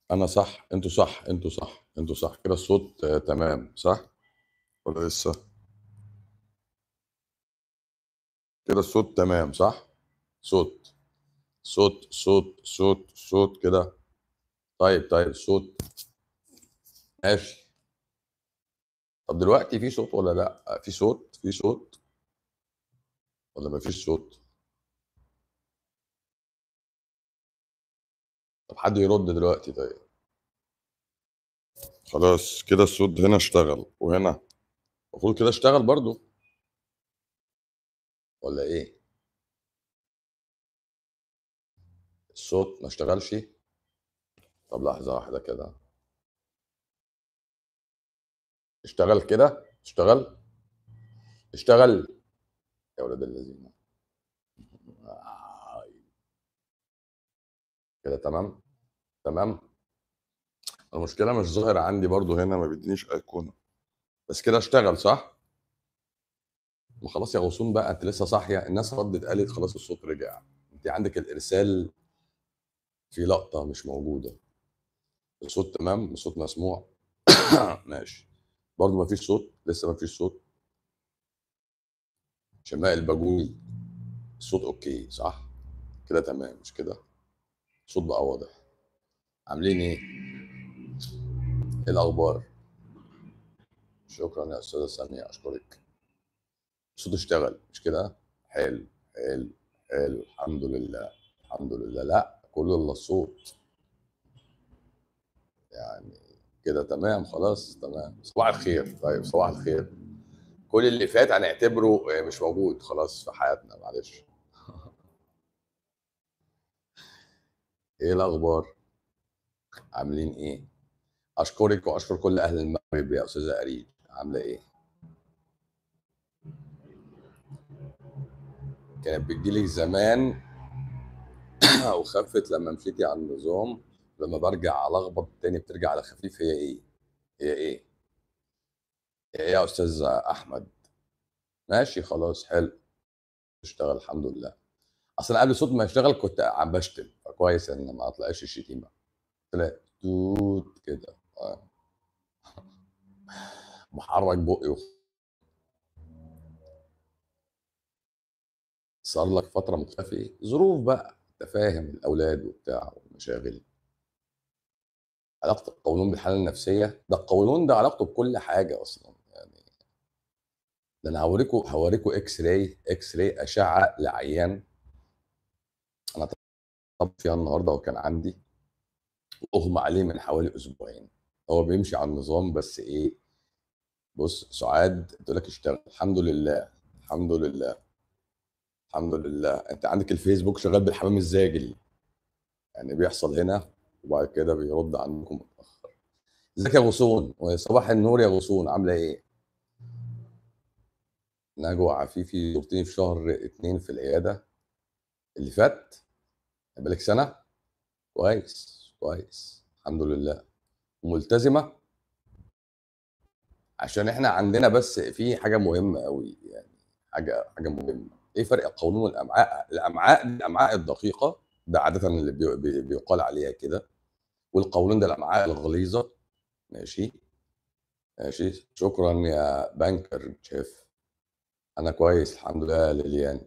أنا صح، أنتم صح، أنتم صح، أنتم صح، كده الصوت آه، تمام صح؟ والّا لسه؟ كده الصوت تمام صح؟ صوت، صوت، صوت، صوت، صوت كده، طيب، طيب الصوت ماشي. طب دلوقتي في صوت والّا لأ؟ في صوت، في صوت؟ والّا ما فيش صوت؟ طب حد يرد دلوقتي طيب. خلاص كده الصوت هنا اشتغل، وهنا المفروض كده اشتغل برضه. والّا إيه؟ الصوت ما اشتغلش؟ طب لحظة واحدة كده. اشتغل كده؟ اشتغل؟ اشتغل؟ يا ولاد اللذينة. آي. كده تمام؟ تمام؟ المشكلة مش ظاهر عندي برضه هنا ما بيدينيش أيقونة. بس كده اشتغل صح؟ ما خلاص يا غصون بقى أنتِ لسه صاحية، الناس ردِّت قالت خلاص الصوت رجع، أنتِ عندِك الإرسال في لقطة مش موجودة. الصوت تمام، الصوت مسموع؟ ماشي. برضه ما فيش صوت، لسه ما فيش صوت؟ شماء الباجوري، الصوت أوكي صح؟ كده تمام مش كده؟ الصوت بقى واضح. عاملين إيه؟ إيه الأخبار؟ شكرًا يا أستاذة سامية، أشكرِك. الصوت اشتغل مش كده؟ حلو، حلو، حلو، الحمد لله، الحمد لله. لأ، كله إلا الصوت. يعني كده تمام خلاص، تمام. صباح الخير، طيب صباح الخير. كل اللي فات هنعتبره آآ مش موجود خلاص في حياتنا معلش. إيه الأخبار؟ عاملين إيه؟ أشكرِك وأشكر كل أهل المغرب يا أستاذة أريج، عاملة إيه؟ كانت بتيجي لِك زمان وخفِّت لمّا مشيتِ على النظام، لمّا بارجع ألخبط تاني بترجع على خفيف، هي إيه؟ هي إيه؟ هي إيه يا أستاذ أحمد؟ ماشي خلاص حلو. اشتغل الحمد لله. أصل أنا قبل الصوت ما يشتغل كنت عم باشتم، فكويس إن ما طلعتش الشتيمة. طلعت توت كده آه. باحرّك بُقّي وخ صار لك فترة مختفي، ظروف بقى، أنت فاهم الأولاد وبتاع والمشاغل. علاقة القولون بالحالة النفسية، ده القولون ده علاقته بكل حاجة أصلًا يعني ده أنا هاوريكم هاوريكم X-ray X-ray أشعة لعيان أنا اتصبت فيها النهارده وكان عندي وأُغمى عليه من حوالي أسبوعين. هو بيمشي على النظام بس إيه، بُص سُعاد بتقول لك اشتغل، الحمد لله، الحمد لله. الحمد لله. أنت عندِك الفيسبوك شغال بالحمام الزاجل. يعني بيحصل هنا وبعد كده بيرُد عندكم متأخر. ازيك يا غصون؟ وصباح النور يا غصون عاملة إيه؟ نجوى عفيفي زُرتيني في شهر 2 في العيادة اللي فات؟ بقى لِك سَنة؟ كويس، كويس، الحمد لله. وملتزمة؟ عشان إحنا عندنا بس في حاجة مهمة أوي يعني حاجة حاجة مهمة، إيه فرق القولون والأمعاء؟ الأمعاء الأمعاء الدقيقة، ده عادةً اللي بي بي بيُقال عليها كده، والقولون ده الأمعاء الغليظة ماشي؟ ماشي، شكرًا يا بانكر شيف. أنا كويس الحمد لله يا ليليان.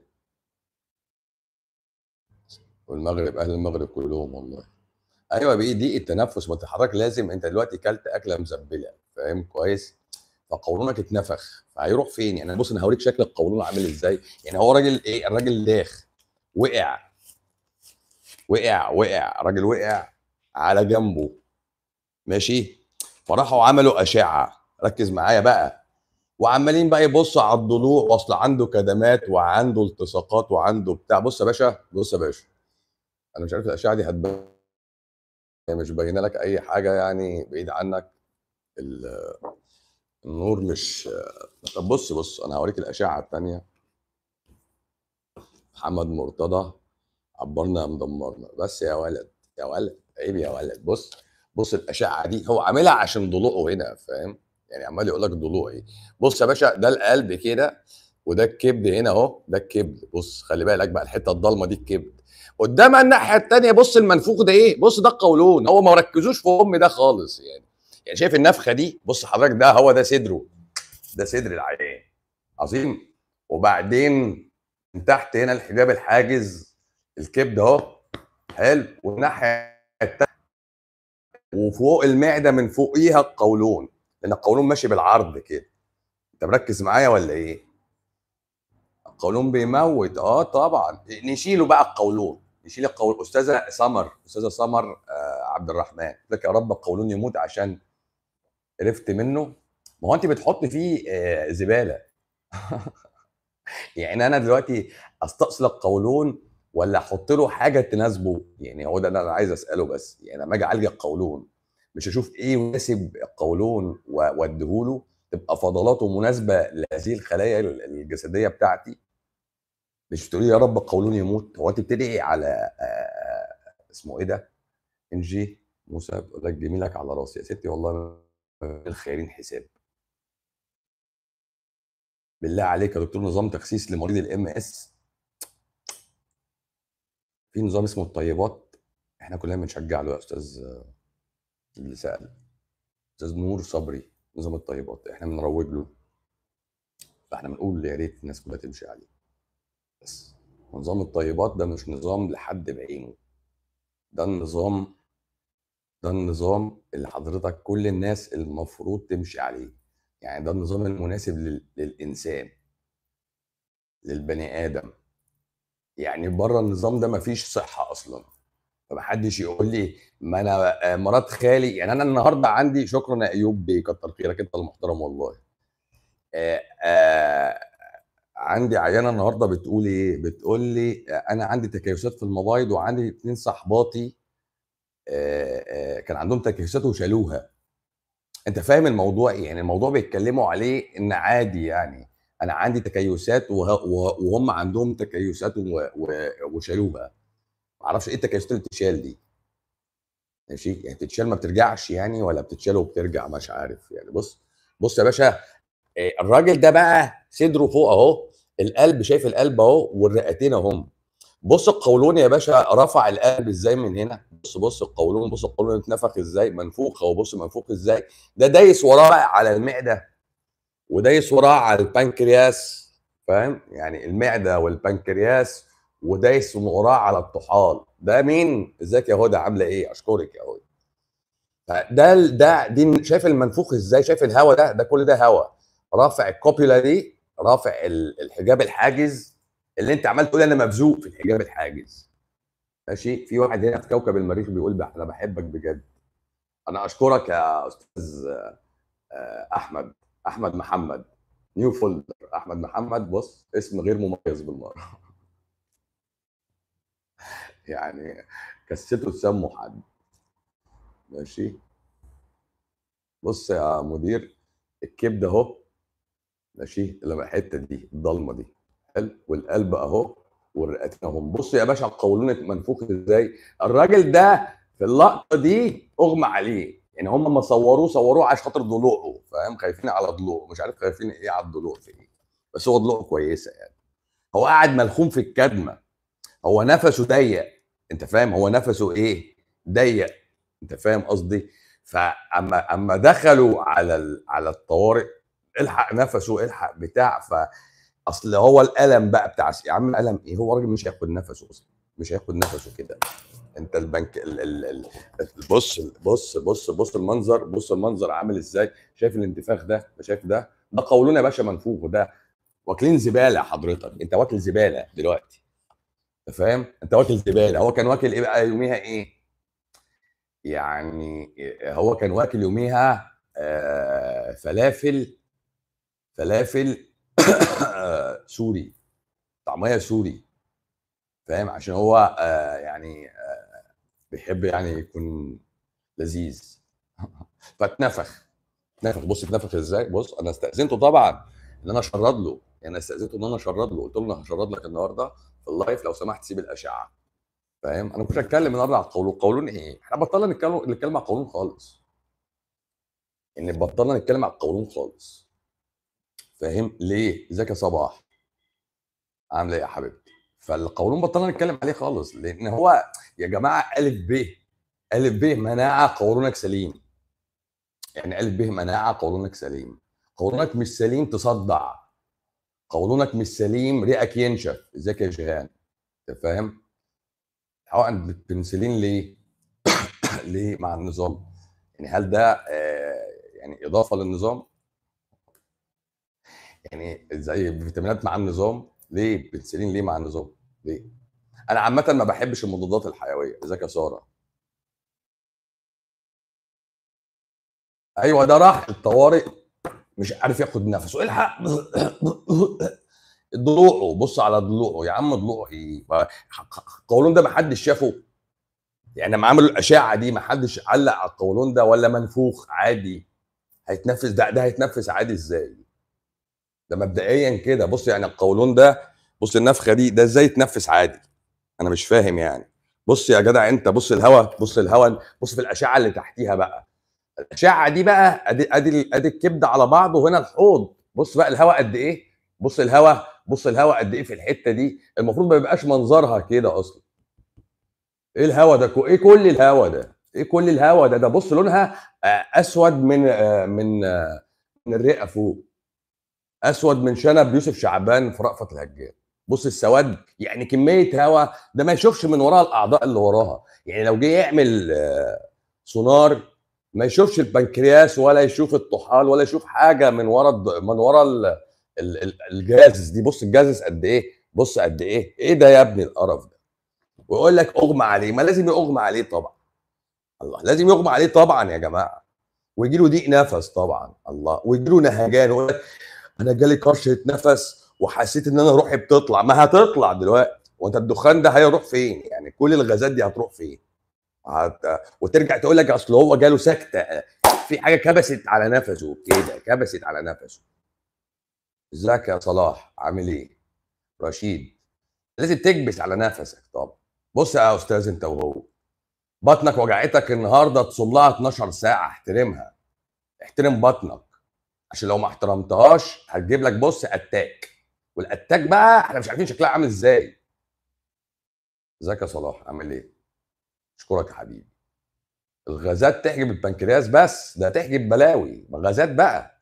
والمغرب، أهل المغرب كلّهم والله. أيوه بيضيق التنفس، ما أنت حضرتك لازم أنت دلوقتي كلت أكلة مزبّلة فاهم كويس؟ فقولونك اتنفخ، فهيروح فين؟ يعني بُص أنا هاوريك شكل القولون عامل إزاي، يعني هو راجل إيه، الراجل داخ، وقع. وقع، وقع، الراجل وقع على جنبه ماشي؟ فراحوا عملوا أشعة، ركّز معايا بقى، وعمّالين بقى يبصوا على الضلوع وأصل عنده كدمات وعنده التصاقات وعنده بتاع، بُص يا باشا، بُص يا باشا، أنا مش عارف الأشعة دي هتبان هي مش باينة لك أي حاجة يعني بعيد عنك ال النور مش طب بُص، بُص، أنا هاوريك الأشعة التانية. محمد مرتضى عبّرنا يا مدمّرنا، بس يا ولد، يا ولد، عيب يا ولد، بُص، بُص الأشعة دي هو عاملها عشان ضلوعه هنا فاهم؟ يعني عمّال يقول لك ضلوعي، بُص يا باشا ده القلب كده وده الكبد هنا اهو ده الكبد بص خلي بالك بقى الحته الضلمه دي الكبد قدامها الناحيه الثانيه بص المنفوخ ده ايه بص ده القولون هو ما ركزوش في ام ده خالص يعني يعني شايف النفخه دي بص حضرتك ده هو ده صدره ده صدر العيان عظيم وبعدين من تحت هنا الحجاب الحاجز الكبد اهو حلو والناحيه التانية وفوق المعده من فوقيها القولون لان القولون ماشي بالعرض كده انت مركز معايا ولا ايه؟ القولون بيموت اه طبعا نشيله بقى القولون نشيل القولون استاذه سمر استاذه سمر آه عبد الرحمن لك يا رب القولون يموت عشان عرفت منه ما هو انت بتحط فيه آه زباله يعني انا دلوقتي استأصل القولون ولا احط له حاجه تناسبه يعني هو ده اللي انا عايز اساله بس يعني لما اجي اعالج القولون مش اشوف ايه يناسب القولون واديهوله تبقى فضلاته مناسبه لهذه الخلايا الجسديه بتاعتي مش تقولي يا رب القولون يموت هو انت بتدعي على اسمه ايه ده انجي موسى بتقول لك جميلك على راسي يا ستي والله الخيرين حساب بالله عليك يا دكتور نظام تخسيس لمريض الام اس في نظام اسمه الطيبات احنا كلنا بنشجع له يا استاذ اللي سال استاذ نور صبري نظام الطيبات احنا بنروج له فاحنا بنقول يا ريت الناس كلها تمشي عليه بس نظام الطيبات ده مش نظام لحد بعينه ده النظام ده النظام اللي حضرتك كل الناس المفروض تمشي عليه يعني ده النظام المناسب لل... للإنسان للبني آدم يعني بره النظام ده مفيش صحة أصلا فمحدش يقول لي ما انا مرات خالي يعني انا النهارده عندي شكرا يا ايوب بيه كتر خيرك انت المحترم والله آآ آآ عندي عيانه النهارده بتقول ايه بتقول لي انا عندي تكيسات في المبايض وعندي اتنين صحباتي كان عندهم تكيسات وشالوها انت فاهم الموضوع ايه يعني الموضوع بيتكلموا عليه ان عادي يعني انا عندي تكيسات وهم عندهم تكيسات وشالوها ما اعرفش ايه التكيسات اللي بتتشال دي ماشي يعني بتتشال ما بترجعش يعني ولا بتتشال وبترجع مش عارف يعني بص بص يا باشا الراجل ده بقى صدره فوق اهو القلب شايف القلب اهو والرئتين اهم بص القولون يا باشا رفع القلب ازاي من هنا بص بص القولون بص القولون اتنفخ ازاي منفوخ اهو بص منفوخ ازاي ده دايس وراه على المعده ودايس وراه على البنكرياس فاهم يعني المعده والبنكرياس ودايس وراه على الطحال ده مين ازيك يا هدى عامله ايه اشكرك يا هدى فده ده دي شايف المنفوخ ازاي شايف الهواء ده ده كل ده هواء رافع الكوبيولا دي رافع الحجاب الحاجز اللي انت عمال تقول انا مبزوق في الحجاب الحاجز ماشي في واحد هنا في كوكب المريخ بيقول انا بحبك بجد انا اشكرك يا استاذ احمد احمد محمد نيو فولدر احمد محمد بص اسم غير مميز بالمره يعني كسته تسموا حد ماشي بص يا مدير الكبده اهو ماشي لما الحته دي الضلمه دي حلو والقلب اهو والرئتين اهم بص يا باشا القولون منفوخ ازاي الراجل ده في اللقطه دي اغمى عليه يعني هم ما صوروه صوروه عشان خاطر ضلوعه فاهم خايفين على ضلوعه مش عارف خايفين ايه على الضلوع في ايه بس هو ضلوعه كويسه يعني هو قاعد ملخوم في الكدمه هو نفسه ضيق انت فاهم هو نفسه ايه ضيق انت فاهم قصدي فاما اما دخلوا على ال... على الطوارئ الحق نفسه الحق بتاع ف اصل هو الالم بقى بتاع يا عم الم ايه هو راجل مش هياخد نفسه اصلا مش هياخد نفسه كده انت البنك ال ال ال بص بص بص بص المنظر بص المنظر عامل ازاي شايف الانتفاخ ده شايف ده ده قولون يا باشا منفوخ ده واكلين زباله حضرتك انت واكل زباله دلوقتي انت فاهم انت واكل زباله هو كان واكل ايه بقى يوميها ايه يعني هو كان واكل يوميها آه فلافل فلافل سوري طعميه سوري فاهم عشان هو آه يعني آه بيحب يعني يكون لذيذ فاتنفخ اتنفخ بص اتنفخ ازاي بص انا استاذنته طبعا ان انا اشرد له يعني انا استاذنته ان انا اشرد له قلت له انا هشرد لك النهارده في اللايف لو سمحت سيب الاشعه فاهم انا مش هتكلم النهارده على القولون القولون ايه احنا بطلنا نتكلم نتكلم على القولون خالص ان بطلنا نتكلم على القولون خالص فاهم ليه ازيك يا صباح عامله ايه يا حبيبتي فالقولون بطلنا نتكلم عليه خالص لان هو يا جماعه الف ب الف ب مناعه قولونك سليم يعني الف ب مناعه قولونك سليم قولونك مش سليم تصدع قولونك مش سليم رئك ينشف ازيك يا شيخان انت فاهم حقن البنسلين ليه ليه مع النظام يعني هل ده آه، يعني اضافه للنظام يعني زي فيتامينات مع النظام ليه بنسلين ليه مع النظام ليه انا عامه ما بحبش المضادات الحيويه ازيك يا ساره ايوه ده راح الطوارئ مش عارف ياخد نفسه الحق ضلوعه بص على ضلوعه يا عم ضلوعه ايه القولون ده ما حدش شافه يعني لما عملوا الاشعه دي ما حدش علق على القولون ده ولا منفوخ عادي هيتنفس ده ده هيتنفس عادي ازاي ده مبدئيا كده بص يعني القولون ده بص النفخه دي ده ازاي يتنفس عادي انا مش فاهم يعني بص يا جدع انت بص الهواء بص الهواء بص في الاشعه اللي تحتيها بقى الاشعه دي بقى ادي ادي ادي الكبد على بعضه وهنا الحوض بص بقى الهواء قد ايه بص الهواء بص الهواء قد ايه في الحته دي المفروض ما يبقاش منظرها كده اصلا ايه الهواء ده ايه كل الهواء ده ايه كل الهواء ده ده بص لونها آه، اسود من آه، من آه، من الرئه فوق اسود من شنب يوسف شعبان في رأفت الهجان بص السواد يعني كميه هواء ده ما يشوفش من وراها الاعضاء اللي وراها يعني لو جه يعمل سونار ما يشوفش البنكرياس ولا يشوف الطحال ولا يشوف حاجه من ورا من ورا الجازز دي بص الجازز قد ايه بص قد ايه ايه ده يا ابني القرف ده ويقول لك اغمى عليه ما لازم يغمى عليه طبعا الله لازم يغمى عليه طبعا يا جماعه ويجي له ضيق نفس طبعا الله ويجي له نهجان ويقول لك انا جالي كرشه نفس وحسيت ان انا روحي بتطلع ما هتطلع دلوقتي وانت الدخان ده هيروح فين يعني كل الغازات دي هتروح فين هت... وترجع تقول لك اصل هو جاله سكته في حاجه كبست على نفسه كده كبست على نفسه ازيك يا صلاح عامل ايه رشيد لازم تكبس على نفسك طبعا بص يا استاذ انت وهو بطنك وجعتك النهارده تصوم لها 12 ساعه احترمها احترم بطنك عشان لو ما احترمتهاش هتجيب لك بص اتاك والاتاك بقى احنا مش عارفين شكلها عامل ازاي ازيك يا صلاح عامل ايه اشكرك يا حبيبي الغازات تحجب البنكرياس بس ده تحجب بلاوي غازات بقى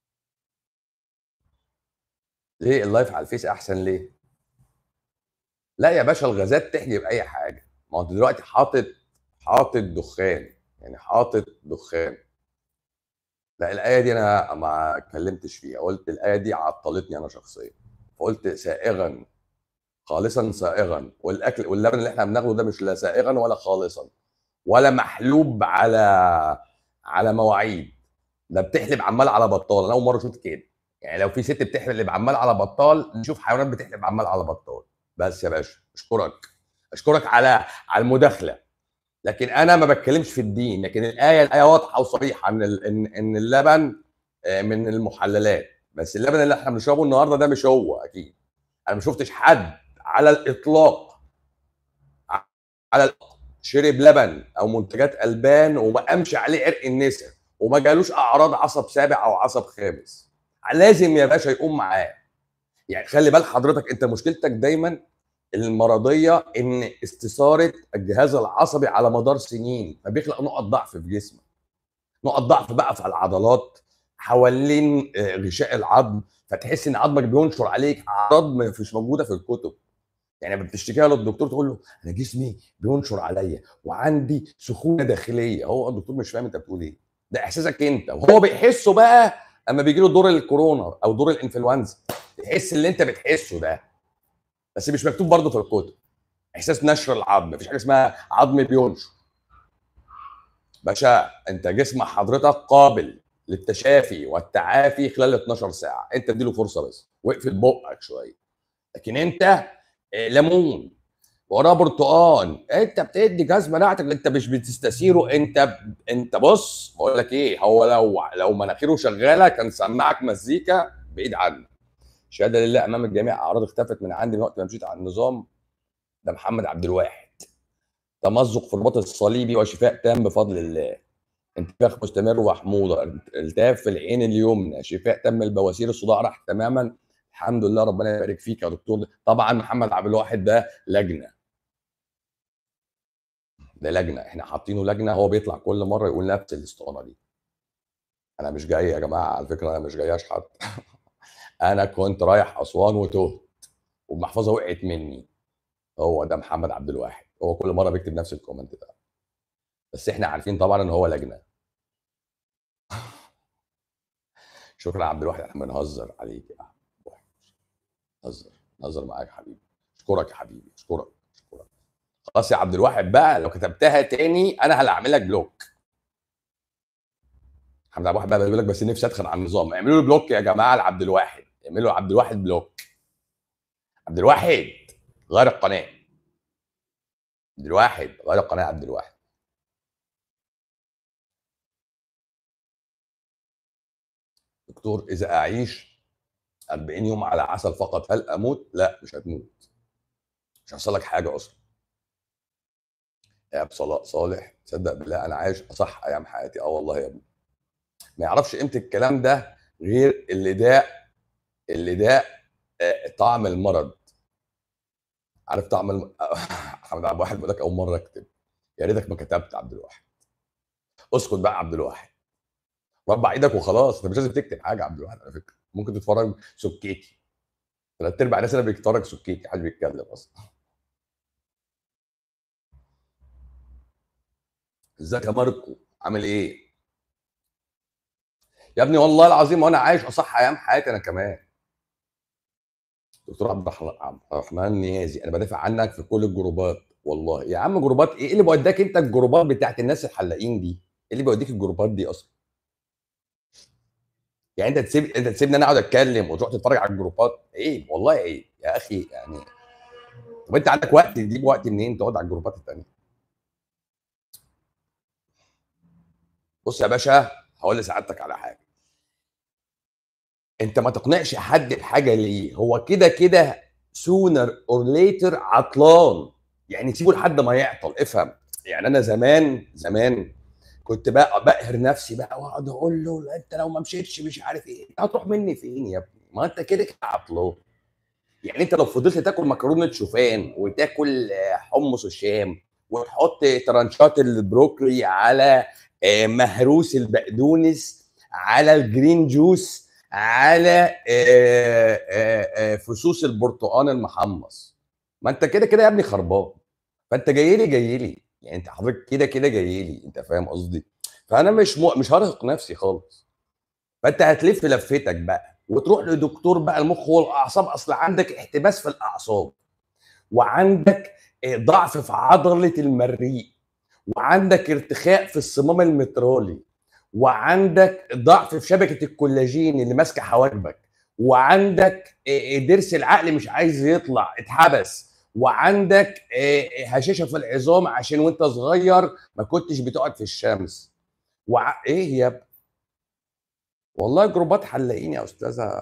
ليه اللايف على الفيس احسن ليه لا يا باشا الغازات تحجب اي حاجه ما هو انت دلوقتي حاطط حاطط دخان يعني حاطط دخان لا الايه دي انا ما اتكلمتش فيها قلت الايه دي عطلتني انا شخصيا فقلت سائغا خالصا سائغا والاكل واللبن اللي احنا بناخده ده مش لا سائغا ولا خالصا ولا محلوب على على مواعيد ده بتحلب عمال على بطال انا اول مره اشوف كده يعني لو في ست بتحلب عمال على بطال نشوف حيوانات بتحلب عمال على بطال بس يا باشا اشكرك اشكرك على على المداخله لكن انا ما بتكلمش في الدين لكن الايه الايه واضحه وصريحه ان ان ان اللبن آه، من المحللات بس اللبن اللي احنا بنشربه النهارده ده مش هو اكيد انا ما شفتش حد على الاطلاق على الإطلاق شرب لبن او منتجات البان وما قامش عليه عرق النسا وما جالوش اعراض عصب سابع او عصب خامس لازم يا باشا يقوم معاه يعني خلي بال حضرتك انت مشكلتك دايما المرضيه ان استثاره الجهاز العصبي على مدار سنين فبيخلق نقط ضعف في جسمك نقط ضعف بقى في العضلات حوالين آه، غشاء العظم فتحس ان عظمك بينشر عليك اعراض مش موجوده في الكتب يعني بتشتكيها للدكتور تقول له انا جسمي بينشر عليا وعندي سخونه داخليه هو الدكتور مش فاهم انت بتقول ايه ده احساسك انت وهو بيحسه بقى اما بيجي له دور الكورونا او دور الانفلونزا تحس اللي انت بتحسه ده بس مش مكتوب برضه في الكتب احساس نشر العظم مفيش حاجه اسمها عظم بينشر باشا انت جسم حضرتك قابل للتشافي والتعافي خلال 12 ساعه انت اديله فرصه بس واقفل بقك شويه لكن انت آه، ليمون وراه برتقان انت بتدي جهاز مناعتك انت مش بتستثيره انت انت بص بقول لك ايه هو لو لو مناخيره شغاله كان سمعك مزيكا بعيد عنك شهاده لله امام الجميع اعراض اختفت من عندي من وقت ما مشيت على النظام ده محمد عبد الواحد تمزق في الرباط الصليبي وشفاء تام بفضل الله انتفاخ مستمر وحموضه التهاب في العين اليمنى شفاء تم البواسير الصداع راح تماما الحمد لله ربنا يبارك فيك يا دكتور طبعا محمد عبد الواحد ده لجنه ده لجنه احنا حاطينه لجنه هو بيطلع كل مره يقول نفس الاسطوانه دي انا مش جاي يا جماعه على فكره انا مش جاي اشحت انا كنت رايح اسوان وتهت والمحفظه وقعت مني هو ده محمد عبد الواحد هو كل مره بيكتب نفس الكومنت ده بس احنا عارفين طبعا ان هو لجنه شكرا يا عبد الواحد احنا بنهزر عليك يا عبد الواحد هزر هزر معاك يا حبيبي اشكرك يا حبيبي اشكرك اشكرك خلاص يا عبد الواحد بقى لو كتبتها تاني انا هعمل لك بلوك محمد عبد الواحد بقى بيقول لك بس نفسي ادخل على النظام اعملوا له بلوك يا جماعه لعبد الواحد اعملوا عبد الواحد بلوك عبد الواحد غير القناه عبد الواحد غير القناه عبد الواحد دكتور اذا اعيش 40 يوم على عسل فقط هل اموت؟ لا مش هتموت مش هيحصل لك حاجه اصلا يا صلاح صالح تصدق بالله انا عايش اصح ايام حياتي اه والله يا ابني ما يعرفش قيمه الكلام ده غير اللي ده اللي ده آه، طعم المرض عارف طعم الم... محمد عبد الواحد بيقول لك اول مره اكتب يا ريتك ما كتبت عبد الواحد اسكت بقى عبد الواحد ربع ايدك وخلاص انت مش لازم تكتب حاجه عبد الواحد على فكره ممكن تتفرج سكيتي ثلاث ارباع الناس اللي بيتفرج سكيتي حد بيتكلم اصلا ازيك يا ماركو عامل ايه يا ابني والله العظيم وانا عايش اصح ايام حياتي انا كمان دكتور عبد الرحمن نيازي انا بدافع عنك في كل الجروبات والله يا عم جروبات ايه اللي بوداك انت الجروبات بتاعت الناس الحلاقين دي ايه اللي بيوديك الجروبات دي اصلا يعني انت تسيب انت تسيبني انا اقعد اتكلم وتروح تتفرج على الجروبات ايه والله ايه يا اخي يعني طب انت عندك وقت تجيب وقت منين تقعد على الجروبات الثانيه بص يا باشا هقول لسعادتك على حاجه انت ما تقنعش حد بحاجه ليه هو كده كده سونر اور ليتر عطلان يعني سيبه لحد ما يعطل افهم يعني انا زمان زمان كنت بقى بقهر نفسي بقى واقعد اقول له انت لو ما مشيتش مش عارف ايه انت هتروح مني فين يا ابني ما انت كده كده عطلان يعني انت لو فضلت تاكل مكرونه شوفان وتاكل حمص الشام وتحط ترانشات البروكلي على آه، مهروس البقدونس على الجرين جوس على آه، آه، فصوص البرتقال المحمص ما انت كده كده يا ابني خربان فانت جاي لي جاي لي يعني انت حضرتك كده كده جاي لي انت فاهم قصدي فانا مش م... مش هرهق نفسي خالص فانت هتلف لفتك بقى وتروح لدكتور بقى المخ والاعصاب اصل عندك احتباس في الاعصاب وعندك ضعف في عضله المريء وعندك ارتخاء في الصمام المترالي وعندك ضعف في شبكه الكولاجين اللي ماسكه حواجبك وعندك ضرس العقل مش عايز يطلع اتحبس وعندك هشاشه في العظام عشان وانت صغير ما كنتش بتقعد في الشمس وع... ايه يا ابني والله جروبات حلاقين يا استاذه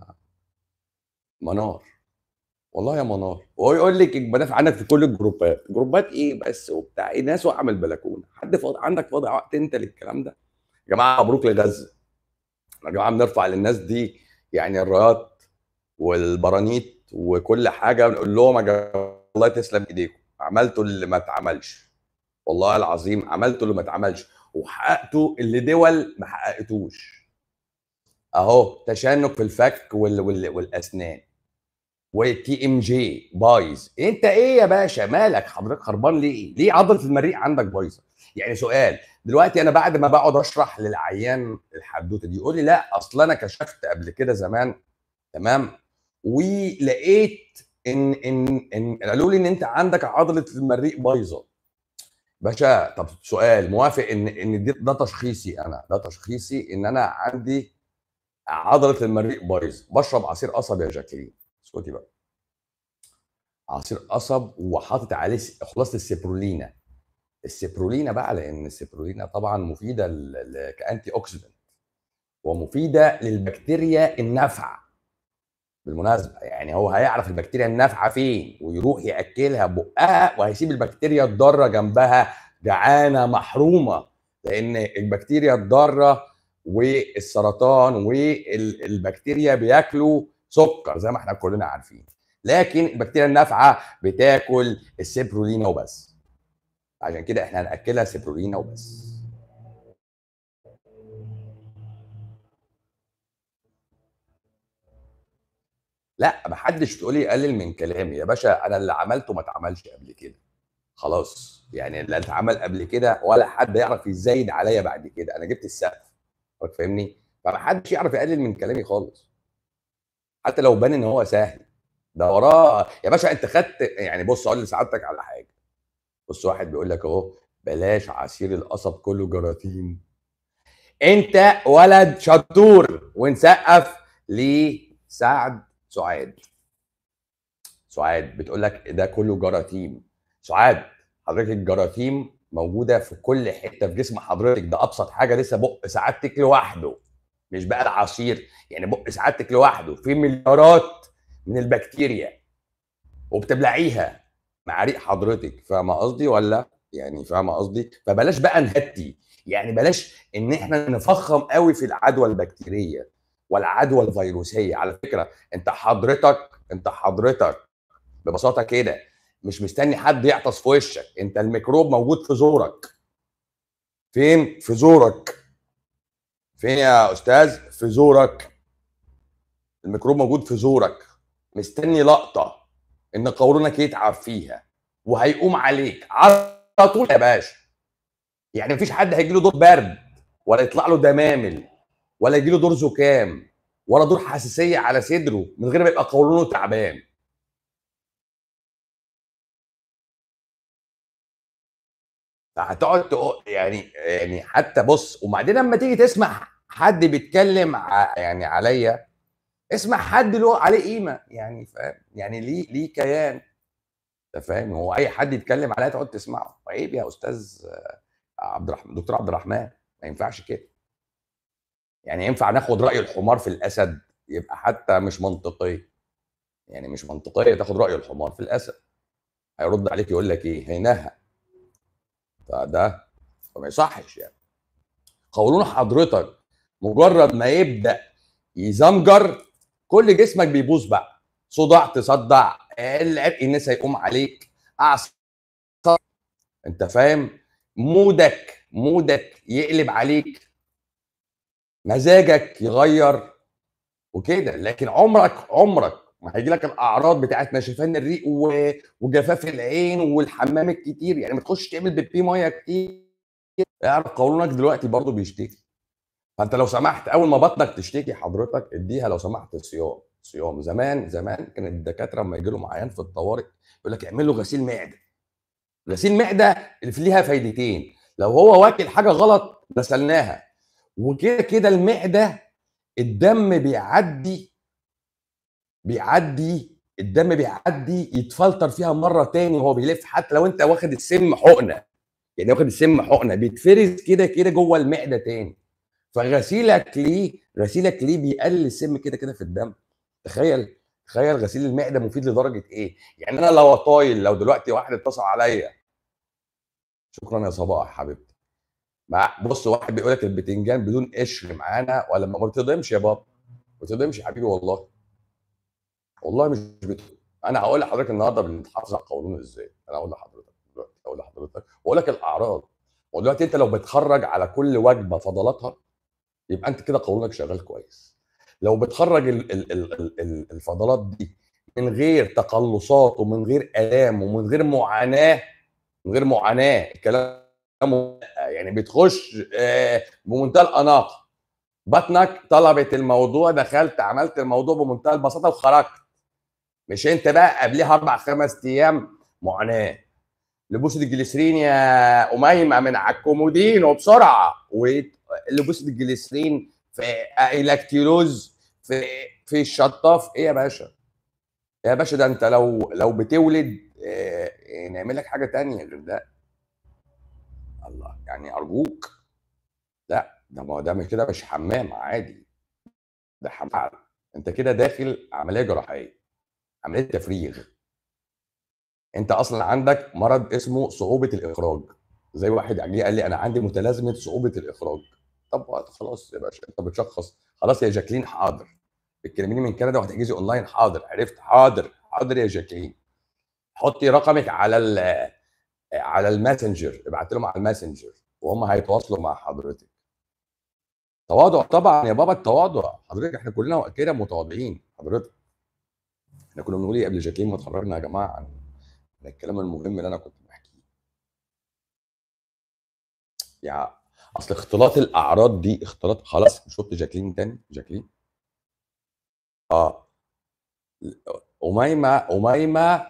منار والله يا منار وهو يقول لك بدافع عنك في كل الجروبات جروبات ايه بس وبتاع ايه ناس واقعه من البلكونه حد فاضي عندك فاضي وقت انت للكلام ده يا جماعه مبروك لغزه يا جماعه بنرفع للناس دي يعني الرايات والبرانيت وكل حاجه بنقول لهم يا جماعه الله تسلم ايديكم عملتوا اللي ما اتعملش والله العظيم عملتوا اللي ما اتعملش وحققتوا اللي دول ما حققتوش اهو تشنج في الفك وال... وال... والاسنان والتي ام جي بايظ انت ايه يا باشا مالك حضرتك خربان ليه ليه عضله المريء عندك بايظه يعني سؤال دلوقتي انا بعد ما بقعد اشرح للعيان الحدوته دي يقول لي لا اصل انا كشفت قبل كده زمان تمام ولقيت ان ان ان قالوا لي ان انت عندك عضله المريء بايظه باشا طب سؤال موافق ان ان ده تشخيصي انا ده تشخيصي ان انا عندي عضله المريء بايظ بشرب عصير قصب يا جاكلين اسكتي بقى عصير قصب وحاطط عليه خلاصه السيبرولينا السيبرولينا بقى لان السيبرولينا طبعا مفيده كانتي اوكسيدنت ومفيده للبكتيريا النافعه بالمناسبه يعني هو هيعرف البكتيريا النافعه فين ويروح ياكلها بقها وهيسيب البكتيريا الضاره جنبها جعانه محرومه لان البكتيريا الضاره والسرطان والبكتيريا بياكلوا سكر زي ما احنا كلنا عارفين لكن البكتيريا النافعه بتاكل السيبرولينا وبس عشان كده احنا هناكلها سيبرولينا وبس لا محدش تقول لي يقلل من كلامي يا باشا انا اللي عملته ما اتعملش قبل كده خلاص يعني اللي اتعمل قبل كده ولا حد يعرف يزايد عليا بعد كده انا جبت السقف فاهمني فمحدش يعرف يقلل من كلامي خالص حتى لو بان ان هو سهل ده وراه يا باشا انت خدت يعني بص اقول لسعادتك على حاجه بص واحد بيقول لك اهو بلاش عصير القصب كله جراثيم انت ولد شطور ونسقف لسعد سعاد سعاد بتقول لك ده كله جراثيم سعاد حضرتك الجراثيم موجوده في كل حته في جسم حضرتك ده ابسط حاجه لسه بق سعادتك لوحده مش بقى العصير يعني بق سعادتك لوحده في مليارات من البكتيريا وبتبلعيها مع ريق حضرتك فاهمه قصدي ولا يعني فاهمه قصدي فبلاش بقى نهتي يعني بلاش ان احنا نفخم قوي في العدوى البكتيريه والعدوى الفيروسيه على فكره انت حضرتك انت حضرتك ببساطه كده مش مستني حد يعطس في وشك انت الميكروب موجود في زورك فين في زورك فين يا استاذ في زورك الميكروب موجود في زورك مستني لقطه ان قولونك يتعب فيها وهيقوم عليك على طول يا باشا يعني مفيش حد هيجي له دور برد ولا يطلع له دمامل ولا يجي له دور زكام ولا دور حساسيه على صدره من غير ما يبقى قولونه تعبان فهتقعد تقول يعني يعني حتى بص وبعدين لما تيجي تسمع حد بيتكلم ع- يعني عليا اسمع حد له عليه قيمه يعني فاهم يعني ليه ليه كيان انت فاهم هو اي حد يتكلم عليا تقعد تسمعه عيب يا استاذ آه، عبد الرحمن دكتور عبد الرحمن ما ينفعش كده يعني ينفع ناخد راي الحمار في الاسد يبقى حتى مش منطقيه يعني مش منطقيه تاخد راي الحمار في الاسد هيرد عليك يقول لك ايه هينها فده فما يصحش يعني قولون حضرتك مجرد ما يبدا يزمجر كل جسمك بيبوظ بقى صداع تصدع العرق الناس هيقوم عليك اعصاب انت فاهم مودك مودك يقلب عليك مزاجك يغير وكده لكن عمرك عمرك ما هيجي لك الاعراض بتاعت نشفان الريق و- وجفاف العين والحمام الكتير يعني ما تخش تعمل بيبي ميه كتير اعرف قولونك دلوقتي برضه بيشتكي فانت لو سمحت اول ما بطنك تشتكي حضرتك اديها لو سمحت صيام صيام زمان زمان كان الدكاتره لما يجي لهم عيان في الطوارئ يقول لك اعمل له غسيل معده غسيل معده اللي في ليها فايدتين لو هو واكل حاجه غلط غسلناها وكده كده المعده الدم بيعدي بيعدي الدم بيعدي يتفلتر فيها مره تاني وهو بيلف حتى لو انت واخد السم حقنه يعني واخد السم حقنه بيتفرز كده كده جوه المعده تاني فغسيلك ليه غسيلك ليه بيقلل السم كده كده في الدم تخيل تخيل غسيل المعده مفيد لدرجه ايه يعني انا لو طايل لو دلوقتي واحد اتصل عليا شكرا يا صباح حبيبتي مع بص واحد بيقول لك البتنجان بدون قشر معانا ولا ما بتضمش يا بابا ما بتضمش يا حبيبي والله والله مش بت... انا هقول لحضرتك النهارده بنتحافظ على القولون ازاي انا هقول لحضرتك دلوقتي هقول لحضرتك واقول لك الاعراض ودلوقتي انت لو بتخرج على كل وجبه فضلاتها يبقى انت كده قولونك شغال كويس لو بتخرج ال ال ال ال ال الفضلات دي من غير تقلصات ومن غير الام ومن غير معاناه من غير معاناه الكلام يعني بتخش آه، بمنتهى الاناقه بطنك طلبت الموضوع دخلت عملت الموضوع بمنتهى البساطه وخرجت مش انت بقى قبلها اربع خمس ايام معاناه لبوسه الجليسرين يا اميمه من على الكومودين وبسرعه ولبوسه الجليسرين في الاكتيلوز في في الشطاف ايه يا باشا يا باشا ده انت لو لو بتولد آه، نعمل لك حاجه تانية غير ده الله يعني ارجوك لا ده ما هو ده مش كده مش حمام عادي ده حمام انت كده داخل عمليه جراحيه عمليه تفريغ انت اصلا عندك مرض اسمه صعوبه الاخراج زي واحد جه قال لي انا عندي متلازمه صعوبه الاخراج طب خلاص يا باشا انت بتشخص خلاص يا جاكلين حاضر بتكلميني من كندا وهتحجزي اونلاين حاضر عرفت حاضر حاضر يا جاكلين حطي رقمك على ال على الماسنجر ابعت لهم على الماسنجر وهم هيتواصلوا مع حضرتك تواضع طبعا يا بابا التواضع حضرتك احنا كلنا كده متواضعين حضرتك احنا كنا بنقول ايه قبل جاكلين ما اتخرجنا يا جماعه عن عن الكلام المهم اللي انا كنت بحكيه يعني اصل اختلاط الاعراض دي اختلاط خلاص شفت جاكلين تاني جاكلين اه أميمة أميمة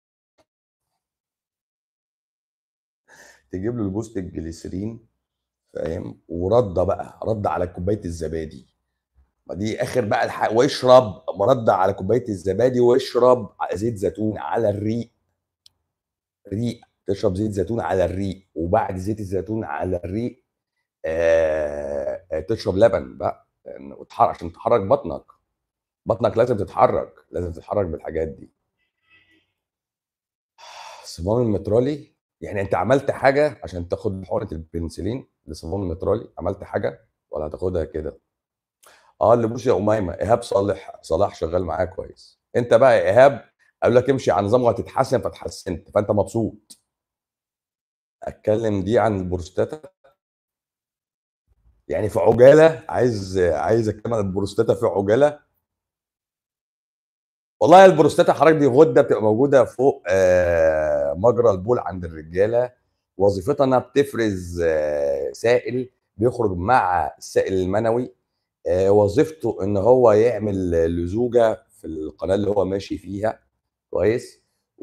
تجيب له البوست الجليسرين فاهم ورده بقى رد على كوبايه الزبادي ما دي اخر بقى الحق واشرب مرد على كوبايه الزبادي واشرب زيت زيتون على الريق ريق تشرب زيت زيتون على الريق وبعد زيت الزيتون على الريق آه آه تشرب لبن بقى وتحرك عشان تحرك بطنك بطنك لازم تتحرك لازم تتحرك بالحاجات دي صمام المترالي يعني انت عملت حاجه عشان تاخد حقنه البنسلين لصمام المترالي عملت حاجه ولا هتاخدها كده اه اللي بص يا اميمه ايهاب صالح صلاح شغال معايا كويس انت بقى يا ايهاب قال لك امشي على نظام وهتتحسن فتحسنت فانت مبسوط اتكلم دي عن البروستاتا يعني في عجاله عايز عايز اتكلم عن البروستاتا في عجاله والله البروستاتا حضرتك دي غده بتبقى موجوده فوق آه، مجرى البول عند الرجاله وظيفتها انها بتفرز آه، سائل بيخرج مع السائل المنوي آه، وظيفته ان هو يعمل لزوجه في القناه اللي هو ماشي فيها كويس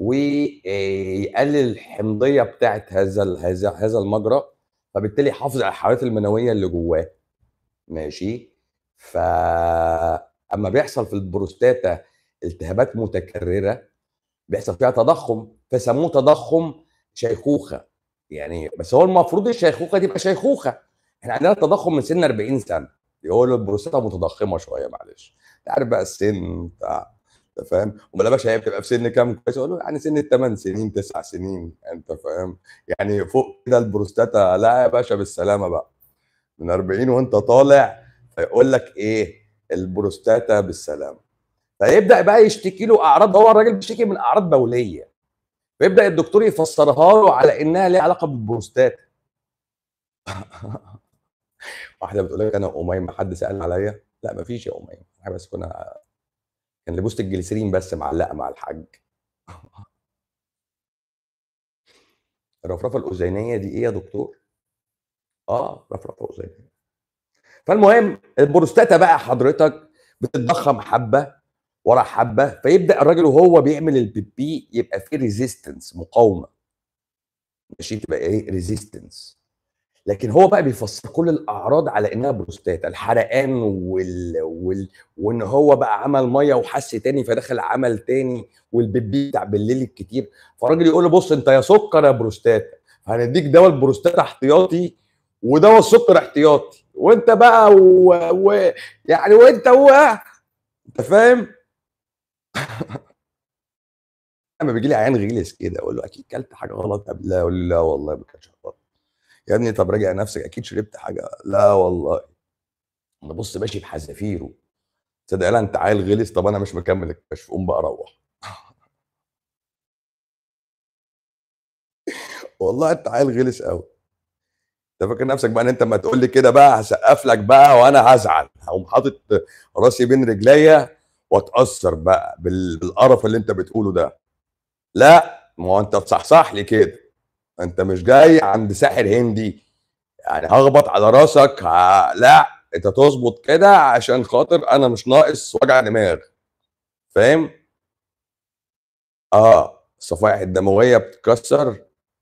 ويقلل الحمضيه بتاعت هذا هذا هذا المجرى فبالتالي يحافظ على الحرارات المنويه اللي جواه ماشي ف اما بيحصل في البروستاتا التهابات متكرره بيحصل فيها تضخم فسموه تضخم شيخوخه يعني بس هو المفروض الشيخوخه دي تبقى شيخوخه احنا عندنا تضخم من سن 40 سنه يقول البروستاتا متضخمه شويه معلش انت عارف بقى السن بتاع انت فاهم امال يا باشا هي بتبقى في سن كام كويس اقول له يعني سن 8 سنين 9 سنين انت فاهم يعني فوق كده البروستاتا لا يا باشا بالسلامه بقى من 40 وانت طالع فيقول لك ايه البروستاتا بالسلامه فيبدا بقى يشتكي له اعراض هو الراجل بيشتكي من اعراض بوليه فيبدا الدكتور يفسرها له على انها ليها علاقه بالبروستاتا واحده بتقول لك انا اميمه حد سال عليا لا مفيش يا اميمه احنا بس كنا كان لبوست الجليسرين بس معلقه مع الحاج الرفرفه الاذينيه دي ايه يا دكتور اه رفرفه اذينيه فالمهم البروستاتا بقى حضرتك بتتضخم حبه ورا حبه فيبدا الراجل وهو بيعمل البيبي يبقى فيه ريزيستنس مقاومه ماشي تبقى ايه ريزيستنس لكن هو بقى بيفسر كل الاعراض على انها بروستاتا الحرقان وال... وال... وان هو بقى عمل ميه وحس تاني فدخل عمل تاني والبيبي بتاع بالليل الكتير فالراجل يقول له بص انت يا سكر يا بروستاتا هنديك دواء البروستاتا احتياطي ودواء السكر احتياطي وانت بقى و... و... يعني وانت هو انت فاهم لما بيجي لي عيان غلس كده اقول له اكيد كلت حاجه غلط قبل لا يقول لي لا والله ما كانش غلط يا ابني طب راجع نفسك اكيد شربت حاجه لا والله انا بص ماشي بحذافيره تصدق لا انت عيل غلس طب انا مش مكمل الكشف قوم بقى روح والله انت عيل غلس قوي انت فاكر نفسك بقى ان انت ما تقول لي كده بقى هسقف لك بقى وانا هزعل هقوم حاطط راسي بين رجليا واتاثر بقى بالقرف اللي انت بتقوله ده لا ما هو انت تصحصح لي كده انت مش جاي عند ساحر هندي يعني هخبط على راسك ها لا انت تظبط كده عشان خاطر انا مش ناقص وجع دماغ فاهم اه الصفائح الدمويه بتتكسر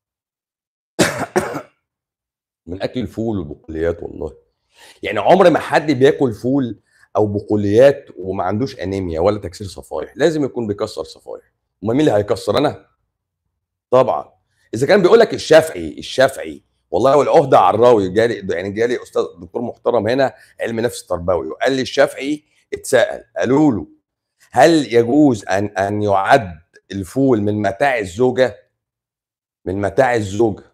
من اكل الفول والبقوليات والله يعني عمر ما حد بياكل فول او بقوليات وما عندوش انيميا ولا تكسير صفائح لازم يكون بيكسر صفائح امال مين اللي هيكسر انا طبعا اذا كان بيقول لك الشافعي الشافعي والله والعهده عراوي جالي يعني جالي استاذ دكتور محترم هنا علم نفس تربوي وقال لي الشافعي اتسال قالوا له هل يجوز ان ان يعد الفول من متاع الزوجه من متاع الزوجه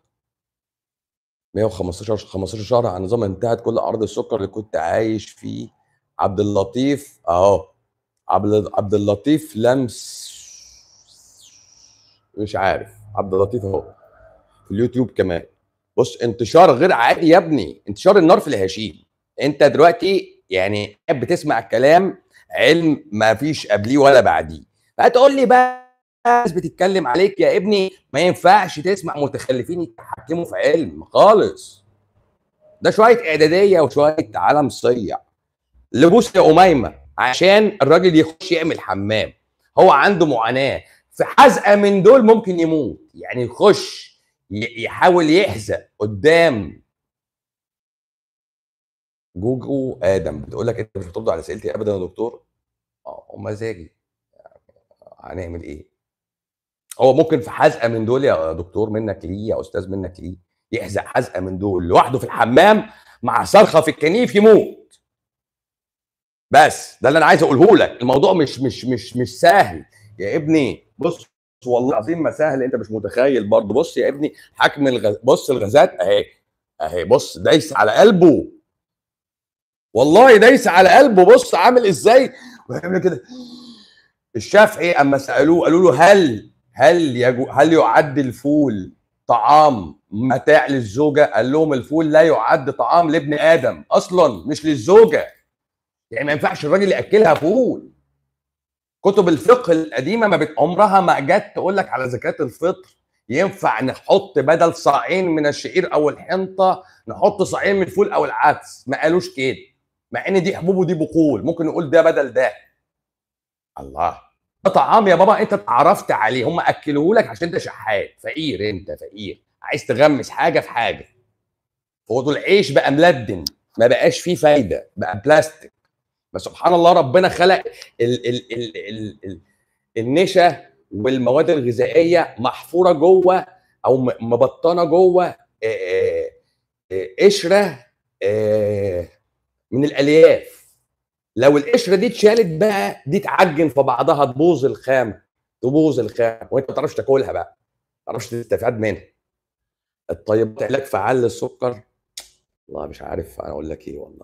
115 15 شهر عن نظام انتهت كل اعراض السكر اللي كنت عايش فيه عبد اللطيف اهو عبد عبد اللطيف لمس مش عارف عبد اللطيف اهو في اليوتيوب كمان بص انتشار غير عادي يا ابني انتشار النار في الهشيم انت دلوقتي يعني بتسمع كلام علم ما فيش قبليه ولا بعديه فتقول لي بقى ناس بتتكلم عليك يا ابني ما ينفعش تسمع متخلفين يتحكموا في علم خالص ده شويه اعداديه وشويه عالم صيع لبوس يا اميمه عشان الراجل يخش يعمل حمام هو عنده معاناه في حزقه من دول ممكن يموت يعني يخش يحاول يحزق قدام جوجو ادم بتقول لك انت مش بترد على اسئلتي ابدا يا دكتور اه مزاجي هنعمل ايه هو ممكن في حزقه من دول يا دكتور منك ليه يا استاذ منك ليه يحزق حزقه من دول لوحده في الحمام مع صرخه في الكنيف يموت بس ده اللي انا عايز اقوله لك الموضوع مش مش مش مش سهل يا ابني بص والله العظيم ما سهل انت مش متخيل برضه بص يا ابني حجم الغاز بص الغازات اهي اهي بص دايس على قلبه والله دايس على قلبه بص عامل ازاي ويعمل كده الشافعي اما سالوه قالوا له هل هل يجو هل يعد الفول طعام متاع للزوجه؟ قال لهم الفول لا يعد طعام لابن ادم اصلا مش للزوجه. يعني ما ينفعش الراجل ياكلها فول. كتب الفقه القديمه ما بت... عمرها ما جت تقول لك على زكاه الفطر ينفع نحط بدل صاعين من الشعير او الحنطه نحط صاعين من الفول او العدس ما قالوش كده مع ان دي حبوب ودي بقول ممكن نقول ده بدل ده الله ده طعام يا بابا انت اتعرفت عليه هم اكلوه لك عشان انت شحات فقير انت فقير عايز تغمس حاجه في حاجه هو العيش بقى ملدن ما بقاش فيه فايده بقى بلاستيك بس سبحان الله ربنا خلق ال ال ال ال ال النشا والمواد الغذائيه محفوره جوه او مبطنه جوه قشره من الالياف لو القشره دي اتشالت بقى دي تعجن في بعضها تبوظ الخام تبوظ الخام وانت ما تعرفش تاكلها بقى ما تعرفش تستفاد منها الطيبات علاج فعال للسكر والله مش عارف انا اقول لك ايه والله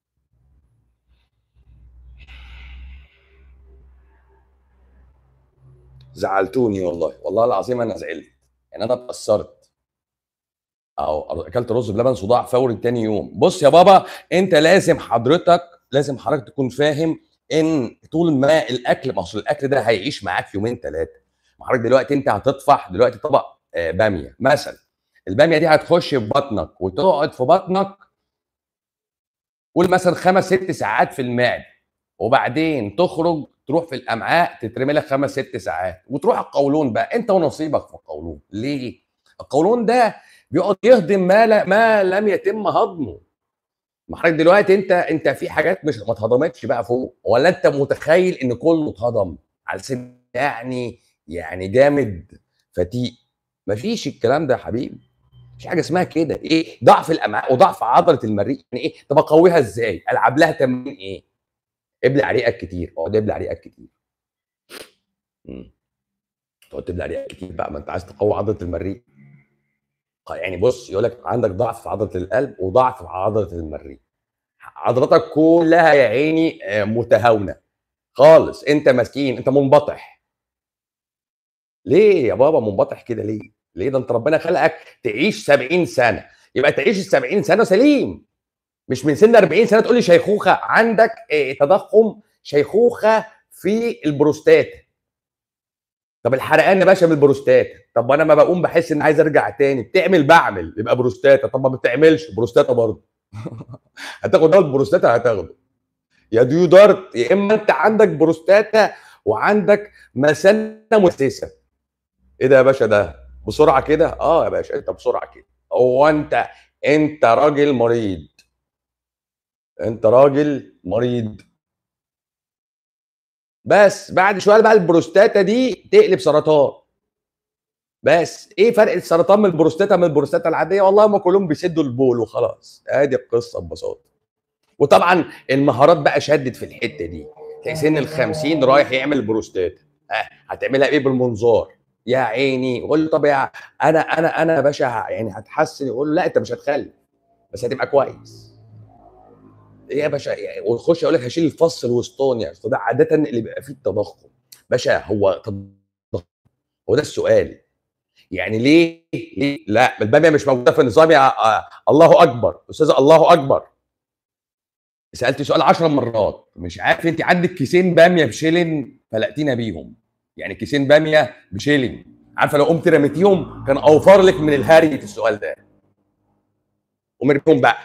زعلتوني والله والله العظيم انا زعلت يعني انا اتاثرت او اكلت رز بلبن صداع فوري تاني يوم بص يا بابا انت لازم حضرتك لازم حضرتك تكون فاهم ان طول ما الاكل ما اصل الاكل ده هيعيش معاك يومين ثلاثه حضرتك دلوقتي انت هتطفح دلوقتي طبق باميه مثلا الباميه دي هتخش في بطنك وتقعد في بطنك قول مثلا خمس ست ساعات في المعده وبعدين تخرج تروح في الامعاء تترمي لك خمس ست ساعات وتروح القولون بقى انت ونصيبك في القولون ليه؟ القولون ده بيقعد يهضم ما, لا ما لم يتم هضمه ما حضرتك دلوقتي انت انت في حاجات مش ما اتهضمتش بقى فوق ولا انت متخيل ان كله اتهضم على سن يعني يعني جامد فتيق مفيش الكلام ده يا حبيبي مفيش حاجه اسمها كده ايه ضعف الامعاء وضعف عضله المريء يعني ايه طب اقويها ازاي العب لها تمرين ايه ابلع ريقك كتير اقعد ابلع ريقك كتير تقعد تبلع ريقك كتير بقى ما انت عايز تقوي عضله المريء يعني بص يقول لك عندك ضعف في عضله القلب وضعف في عضله المريء عضلاتك كلها يا عيني متهاونه خالص انت مسكين انت منبطح ليه يا بابا منبطح كده ليه ليه ده انت ربنا خلقك تعيش 70 سنه يبقى تعيش ال 70 سنه سليم مش من سن 40 سنه تقول لي شيخوخه عندك تضخم شيخوخه في البروستاتا طب الحرقان يا باشا من البروستاتا طب وانا ما بقوم بحس ان عايز ارجع تاني بتعمل بعمل يبقى بروستاتا طب ما بتعملش بروستاتا برضه هتاخد دواء البروستاتا هتاخده يا ديودارت يا اما انت عندك بروستاتا وعندك مثانه مؤسسه ايه ده يا باشا ده بسرعه كده اه يا باشا انت بسرعه كده هو انت انت راجل مريض انت راجل مريض بس بعد شويه بقى البروستاتا دي تقلب سرطان بس ايه فرق السرطان من البروستاتا من البروستاتا العاديه والله هم كلهم بيسدوا البول وخلاص ادي القصه ببساطه وطبعا المهارات بقى شدت في الحته دي تلاقي سن ال 50 رايح يعمل بروستاتا ها هتعملها ايه بالمنظار يا عيني يقول له طب يا انا انا انا يا باشا يعني هتحسن يقول له لا انت مش هتخلف بس هتبقى كويس ايه يا باشا يعني ويخش يقول لك هشيل الفص الوسطاني يعني ده عاده اللي بيبقى فيه التضخم باشا هو تضخم هو ده السؤال يعني ليه ليه لا الباميه مش موجوده في النظام يا آه، الله اكبر استاذ الله اكبر سالت سؤال 10 مرات مش عارف انت عندك كيسين باميه بشيلن فلقتينا بيهم يعني كيسين باميه بشيلن عارفه لو قمت رميتيهم كان اوفر لك من الهري في السؤال ده قوم ارميهم بقى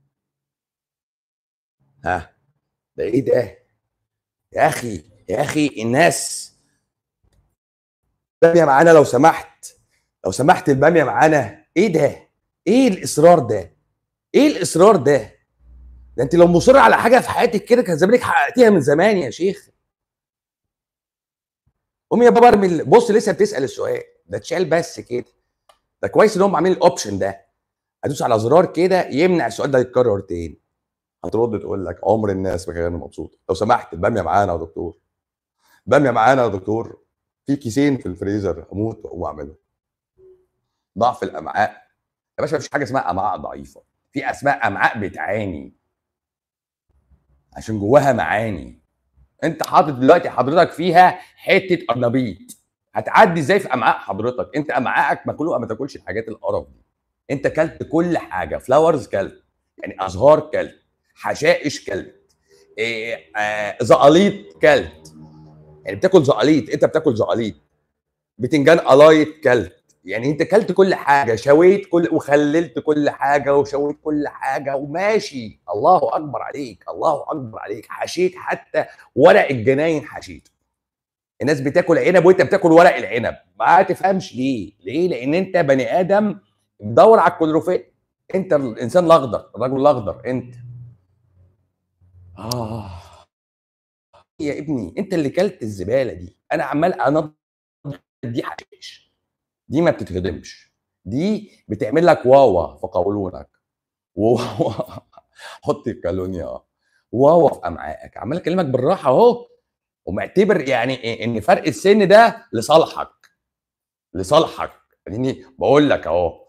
ها ده ايه ده يا اخي يا اخي الناس باميه معانا لو سمحت لو سمحت الباميه معانا ايه ده ايه الاصرار ده ايه الاصرار ده ده انت لو مصر على حاجه في حياتك كده كان زمانك حققتيها من زمان يا شيخ قومي يا بابا ارمي بص لسه بتسال السؤال ده اتشال بس كده ده كويس ان هم عاملين الاوبشن ده ادوس على زرار كده يمنع السؤال ده يتكرر تاني هترد تقول لك عمر الناس ما كان مبسوط لو سمحت الباميه معانا يا دكتور باميه معانا يا دكتور في كيسين في الفريزر اموت واقوم اعملهم ضعف الامعاء يا باشا مفيش حاجه اسمها امعاء ضعيفه في اسماء امعاء بتعاني عشان جواها معاني انت حاطط دلوقتي حضرتك فيها حته قرنبيط هتعدي ازاي في امعاء حضرتك انت امعائك ماكلوها ما تاكلش الحاجات القرف دي انت كلت كل حاجه فلاورز كلت يعني ازهار كلت حشائش كلت إيه آه زقاليط كلت يعني بتاكل زقاليط انت بتاكل زقاليط بتنجان قلايط كلت يعني انت كلت كل حاجه شويت كل وخللت كل حاجه وشويت كل حاجه وماشي الله اكبر عليك الله اكبر عليك حشيت حتى ورق الجناين حشيت الناس بتاكل عنب وانت بتاكل ورق العنب ما تفهمش ليه ليه لان انت بني ادم بتدور على الكلوروفيل انت الانسان الاخضر الرجل الاخضر انت اه يا ابني انت اللي كلت الزباله دي انا عمال انضف دي حشيش دي ما بتتهضمش دي بتعمل لك واوا في قولونك واوا حط الكالونيا واوا في امعائك عمال اكلمك بالراحه اهو ومعتبر يعني إيه ان فرق السن ده لصالحك لصالحك يعني بقول لك اهو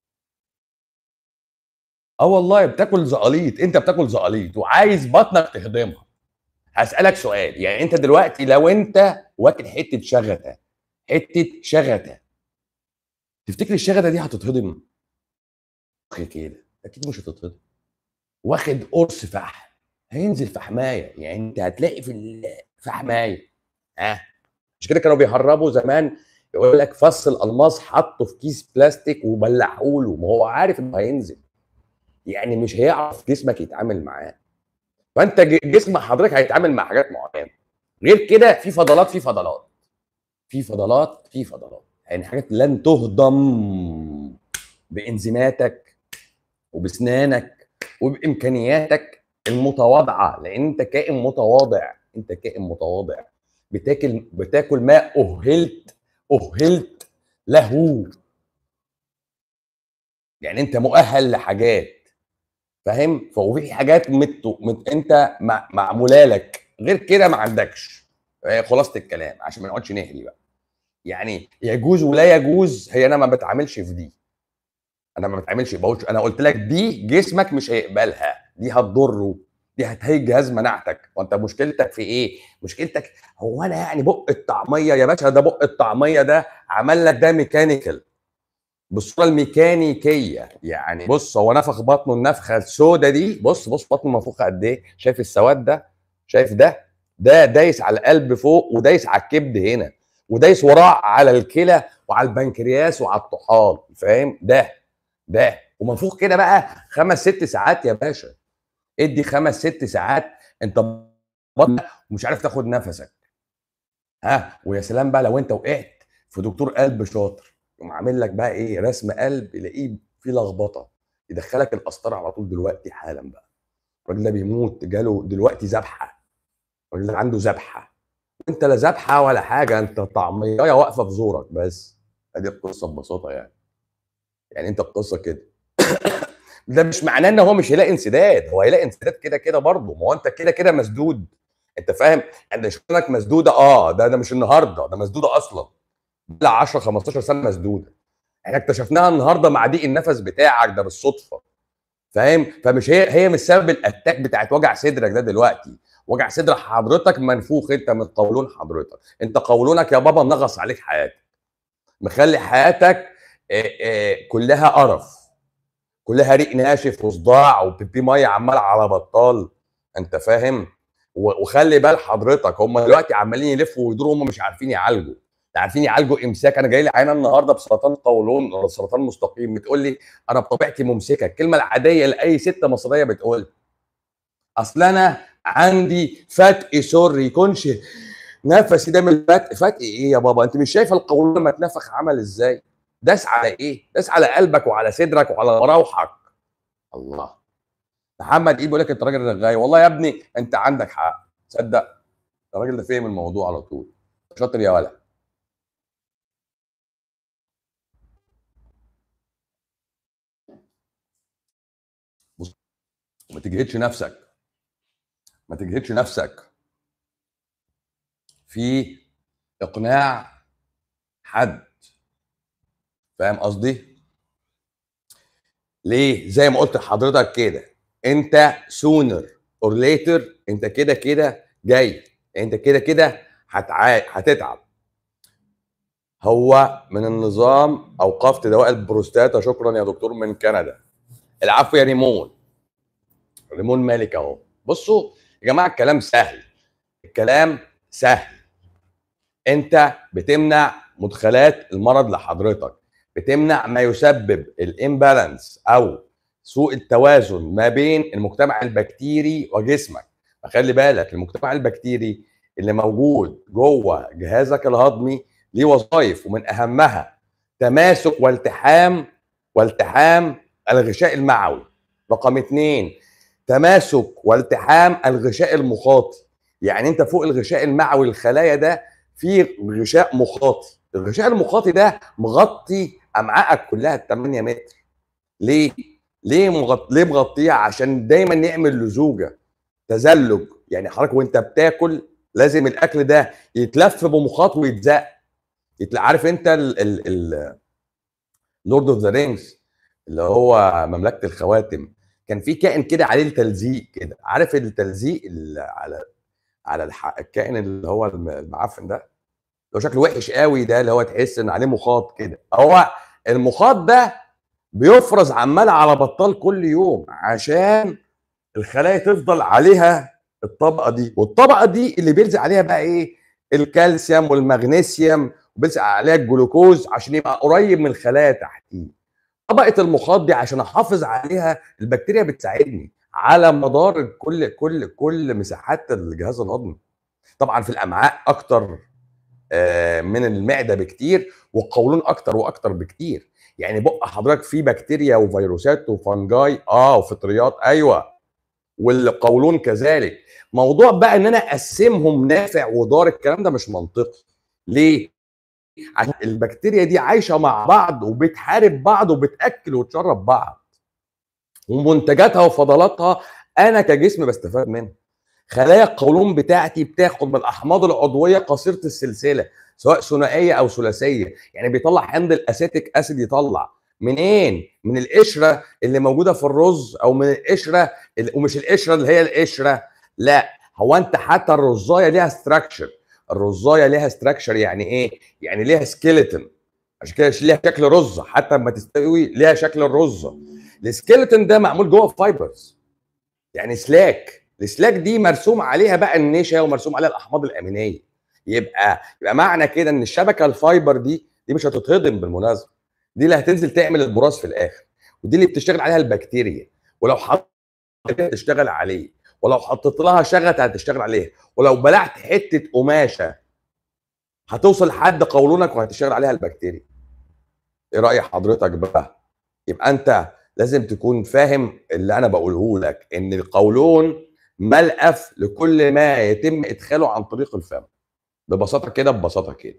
اه والله بتاكل زقاليط انت بتاكل زقاليط وعايز بطنك تهضمها هسالك سؤال يعني انت دلوقتي لو انت واكل حته شغته حته شغته تفتكر الشغله دي هتتهضم كده اكيد مش هتتهضم واخد قرص فحم هينزل في حمايه يعني انت هتلاقي في في حمايه ها مش كده كانوا بيهربوا زمان يقول لك فص الالماس حطه في كيس بلاستيك وبلعه له ما هو عارف انه هينزل يعني مش هيعرف جسمك يتعامل معاه فانت جسم حضرتك هيتعامل مع حاجات معينه غير كده في فضلات في فضلات في فضلات في فضلات يعني حاجات لن تهضم بانزيماتك وبسنانك وبامكانياتك المتواضعه لان انت كائن متواضع انت كائن متواضع بتاكل بتاكل ما اهلت اهلت له يعني انت مؤهل لحاجات فاهم ففي حاجات مت... مت... انت معموله لك غير كده ما عندكش خلاصه الكلام عشان ما نقعدش نهلي بقى يعني يجوز ولا يجوز هي انا ما بتعاملش في دي انا ما بتعاملش بقولش انا قلت لك دي جسمك مش هيقبلها دي هتضره دي هتهيج جهاز مناعتك وانت مشكلتك في ايه مشكلتك هو انا يعني بق الطعميه يا باشا ده بق الطعميه ده عمل لك ده ميكانيكال بالصوره الميكانيكيه يعني بص هو نفخ بطنه النفخه السوداء دي بص بص بطنه منفوخه قد ايه شايف السواد ده شايف ده ده دايس على القلب فوق ودايس على الكبد هنا ودايس وراه على الكلى وعلى البنكرياس وعلى الطحال فاهم ده ده ومنفوخ كده بقى خمس ست ساعات يا باشا ادي خمس ست ساعات انت بطنك ومش عارف تاخد نفسك ها ويا سلام بقى لو انت وقعت في دكتور قلب شاطر يقوم عامل لك بقى ايه رسم قلب يلاقيه فيه لخبطه يدخلك القسطره على طول دلوقتي حالا بقى الراجل ده بيموت جاله دلوقتي ذبحه الراجل ده عنده ذبحه انت لا ذبحه ولا حاجه انت طعميه واقفه في زورك بس ادي القصه ببساطه يعني يعني انت القصه كده ده مش معناه ان هو مش هيلاقي انسداد هو هيلاقي انسداد كده كده برضه ما هو انت كده كده مسدود انت فاهم ان شغلك مسدوده اه ده ده مش النهارده ده مسدوده اصلا لا 10 15 سنه مسدوده احنا اكتشفناها النهارده مع ضيق النفس بتاعك ده بالصدفه فاهم فمش هي هي مش سبب الاتاك بتاعت وجع صدرك ده دلوقتي وجع صدر حضرتك منفوخ انت من قولون حضرتك انت قولونك يا بابا منغص عليك حياتك مخلي حياتك آه، آه، كلها قرف كلها ريق ناشف وصداع وبيبي ميه عمال على بطال انت فاهم وخلي بال حضرتك هم دلوقتي عمالين يلفوا ويدوروا هم مش عارفين يعالجوا عارفين يعالجوا امساك انا جاي لي عينه النهارده بسرطان قولون ولا سرطان مستقيم بتقول لي انا بطبيعتي ممسكه الكلمه العاديه لاي ست مصريه بتقول اصل انا عندي فتق سري يكونش نفسي ده من فتق فتق ايه يا بابا انت مش شايفه القولون لما اتنفخ عمل ازاي داس على ايه داس على قلبك وعلى صدرك وعلى مراوحك الله محمد ايه بيقول لك انت راجل رغاي والله يا ابني انت عندك حق تصدق الراجل ده فهم الموضوع على طول شاطر يا ولد بص ما تجهدش نفسك ما تجهدش نفسك في اقناع حد فاهم قصدي ليه زي ما قلت لحضرتك كده انت سونر اور ليتر انت كده كده جاي انت كده كده هتتعب هو من النظام اوقفت دواء البروستاتا شكرا يا دكتور من كندا العفو يا ريمون ريمون مالك اهو بصوا يا جماعه الكلام سهل الكلام سهل انت بتمنع مدخلات المرض لحضرتك بتمنع ما يسبب الامبالانس او سوء التوازن ما بين المجتمع البكتيري وجسمك فخلي بالك المجتمع البكتيري اللي موجود جوه جهازك الهضمي ليه وظائف ومن اهمها تماسك والتحام والتحام الغشاء المعوي رقم اثنين تماسك والتحام الغشاء المخاطي يعني انت فوق الغشاء المعوي الخلايا ده في غشاء مخاطي الغشاء المخاطي ده مغطي امعائك كلها 8 متر ليه ليه مغط... ليه مغطيها عشان دايما نعمل لزوجه تزلج يعني حضرتك وانت بتاكل لازم الاكل ده يتلف بمخاط ويتزق يتل... عارف انت ال ال ال لورد اوف ذا رينجز اللي هو مملكه الخواتم كان في كائن كده عليه التلزيق كده عارف التلزيق اللي على على الح... الكائن اللي هو المعفن ده لو شكله وحش قوي ده اللي هو تحس ان عليه مخاط كده هو المخاط ده بيفرز عمال على بطال كل يوم عشان الخلايا تفضل عليها الطبقه دي والطبقه دي اللي بيلزق عليها بقى ايه الكالسيوم والمغنيسيوم وبيلزق عليها الجلوكوز عشان يبقى قريب من الخلايا تحتيه طبقه المخاط دي عشان احافظ عليها البكتيريا بتساعدني على مدار كل كل كل مساحات الجهاز الهضمي طبعا في الامعاء اكتر آه، من المعده بكتير والقولون اكتر واكتر بكتير يعني بق حضرتك فيه بكتيريا وفيروسات وفنجاي اه وفطريات ايوه والقولون كذلك موضوع بقى ان انا اقسمهم نافع وضار الكلام ده مش منطقي ليه عشان البكتيريا دي عايشه مع بعض وبتحارب بعض وبتاكل وتشرب بعض ومنتجاتها وفضلاتها انا كجسم بستفاد منها خلايا القولون بتاعتي بتاخد من الاحماض العضويه قصيره السلسله سواء ثنائيه او ثلاثيه يعني بيطلع حمض الاسيتيك اسيد يطلع منين من القشره اللي موجوده في الرز او من القشره ومش القشره اللي هي القشره لا هو انت حتى الرزايه ليها ستراكشر الرزايه ليها ستراكشر يعني ايه يعني ليها سكيلتون عشان كده ليها شكل رزه حتى لما تستوي ليها شكل الرزه السكيلتون ده معمول جوه فايبرز يعني سلاك السلاك دي مرسوم عليها بقى النشا ومرسوم عليها الاحماض الامينيه يبقى يبقى معنى كده ان الشبكه الفايبر دي دي مش هتتهضم بالمناسبه دي اللي هتنزل تعمل البراز في الاخر ودي اللي بتشتغل عليها البكتيريا ولو حطيت تشتغل عليه ولو حطيت لها شغط هتشتغل عليها ولو بلعت حته قماشه هتوصل لحد قولونك وهتشتغل عليها البكتيريا ايه راي حضرتك بقى يبقى انت لازم تكون فاهم اللي انا بقوله لك ان القولون ملقف لكل ما يتم ادخاله عن طريق الفم ببساطه كده ببساطه كده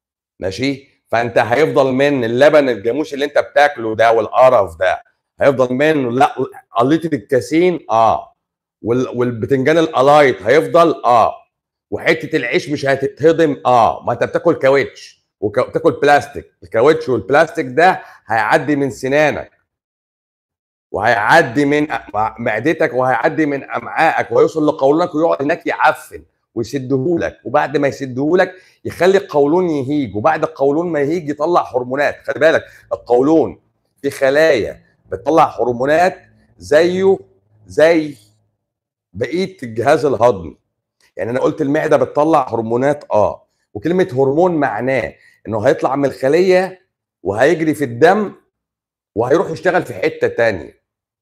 ماشي فانت هيفضل من اللبن الجاموس اللي انت بتاكله ده والقرف ده هيفضل منه لا قليطه الكاسين اه والبتنجان القلايط هيفضل اه وحته العيش مش هتتهضم اه ما انت بتاكل كاوتش وبتاكل بلاستيك الكاوتش والبلاستيك ده هيعدي من سنانك وهيعدي من معدتك وهيعدي من امعائك ويوصل لقولونك ويقعد هناك يعفن ويسدهولك وبعد ما يسدهولك يخلي القولون يهيج وبعد القولون ما يهيج يطلع هرمونات خلي بالك القولون في خلايا بتطلع هرمونات زيه زي بقيه الجهاز الهضمي يعني انا قلت المعده بتطلع هرمونات اه وكلمه هرمون معناه انه هيطلع من الخليه وهيجري في الدم وهيروح يشتغل في حته تانية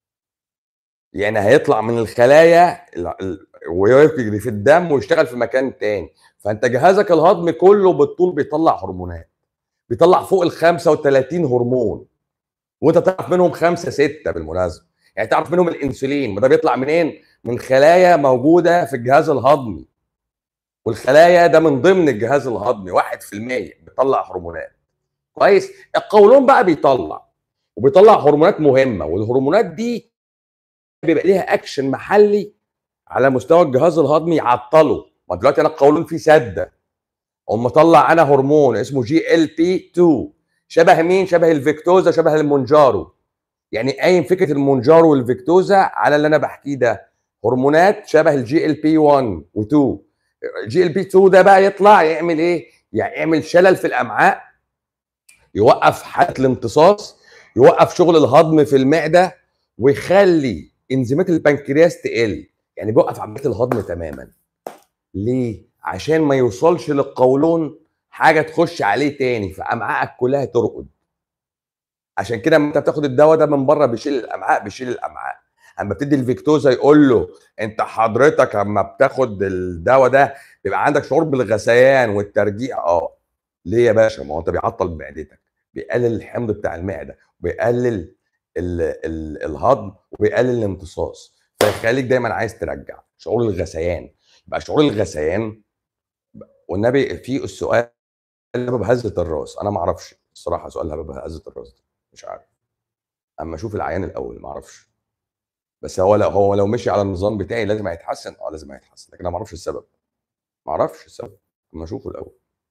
يعني هيطلع من الخلايا ويجري في الدم ويشتغل في مكان تاني فانت جهازك الهضمي كله بالطول بيطلع هرمونات بيطلع فوق ال 35 هرمون وانت تعرف منهم خمسه سته بالمناسبه يعني تعرف منهم الانسولين وده بيطلع منين؟ من خلايا موجوده في الجهاز الهضمي والخلايا ده من ضمن الجهاز الهضمي 1% بيطلع هرمونات كويس القولون بقى بيطلع وبيطلع هرمونات مهمه والهرمونات دي بيبقى ليها اكشن محلي على مستوى الجهاز الهضمي يعطله ما دلوقتي انا القولون فيه سده اقوم مطلع انا هرمون اسمه جي ال بي 2 شبه مين شبه الفيكتوزا شبه المونجارو يعني قايم فكره المونجارو والفيكتوزا على اللي انا بحكيه ده هرمونات شبه الجي ال بي 1 و2 الجي ال بي 2 ده بقى يطلع يعمل ايه يعني يعمل شلل في الامعاء يوقف حاله الامتصاص يوقف شغل الهضم في المعده ويخلي انزيمات البنكرياس تقل يعني بيوقف عمليه الهضم تماما ليه عشان ما يوصلش للقولون حاجه تخش عليه تاني فامعائك كلها ترقد عشان كده لما انت بتاخد الدواء ده من بره بيشيل الامعاء بيشيل الامعاء اما بتدي الفيكتوزا يقول له انت حضرتك اما بتاخد الدواء ده بيبقى عندك شعور بالغثيان والترجيع اه ليه يا باشا ما هو انت بيعطل معدتك بيقلل الحمض بتاع المعده وبيقلل ال ال الهضم وبيقلل الامتصاص فيخليك دايما عايز ترجع شعور الغثيان يبقى شعور الغثيان والنبي في السؤال اللي بهزه الراس انا ما اعرفش الصراحه سؤال اللي بهزه الراس ده مش عارف اما اشوف العيان الاول ما اعرفش بس هو لو هو لو مشي على النظام بتاعي لازم هيتحسن اه لازم هيتحسن لكن انا ما اعرفش السبب ما اعرفش السبب اما اشوفه الاول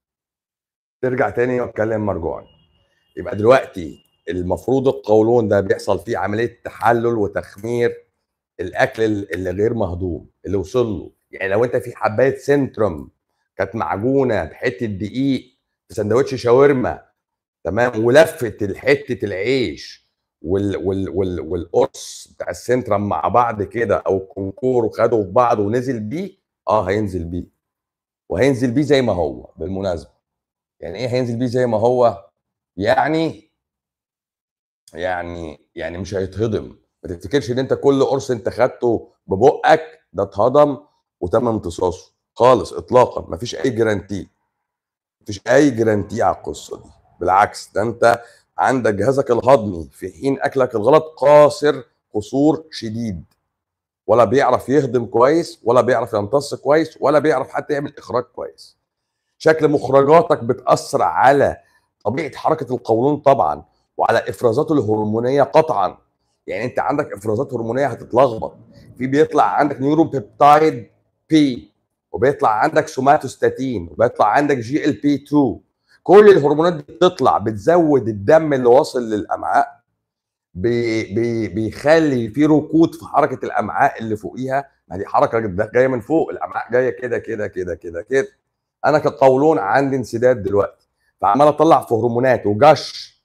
ترجع تاني واتكلم مرجوعا يبقى دلوقتي المفروض القولون ده بيحصل فيه عمليه تحلل وتخمير الاكل اللي غير مهضوم اللي وصل له يعني لو انت في حبايه سنترم كانت معجونه بحته دقيق في سندوتش شاورما تمام ولفت حته العيش وال وال وال والقرص بتاع السنترم مع بعض كده او الكونكور وخدوا في بعض ونزل بيه اه هينزل بيه وهينزل بيه زي ما هو بالمناسبه يعني ايه هينزل بيه زي ما هو يعني يعني يعني مش هيتهضم ما تفتكرش ان انت كل قرص انت خدته ببقك ده اتهضم وتم امتصاصه خالص اطلاقا مفيش اي جرانتي مفيش اي جرانتي على القصه دي بالعكس ده انت عندك جهازك الهضمي في حين اكلك الغلط قاصر قصور شديد ولا بيعرف يهضم كويس ولا بيعرف يمتص كويس ولا بيعرف حتى يعمل اخراج كويس شكل مخرجاتك بتاثر على طبيعه حركه القولون طبعا وعلى افرازاته الهرمونيه قطعا يعني انت عندك افرازات هرمونيه هتتلخبط في بيطلع عندك نيورو بيبتايد بي وبيطلع عندك سوماتوستاتين وبيطلع عندك جي ال بي 2 كل الهرمونات دي بتطلع بتزود الدم اللي واصل للامعاء بي بي بيخلي في ركود في حركه الامعاء اللي فوقيها ما دي حركه جايه من فوق الامعاء جايه كده كده كده كده كده انا كقولون عندي انسداد دلوقتي فعمال اطلع في هرمونات وجش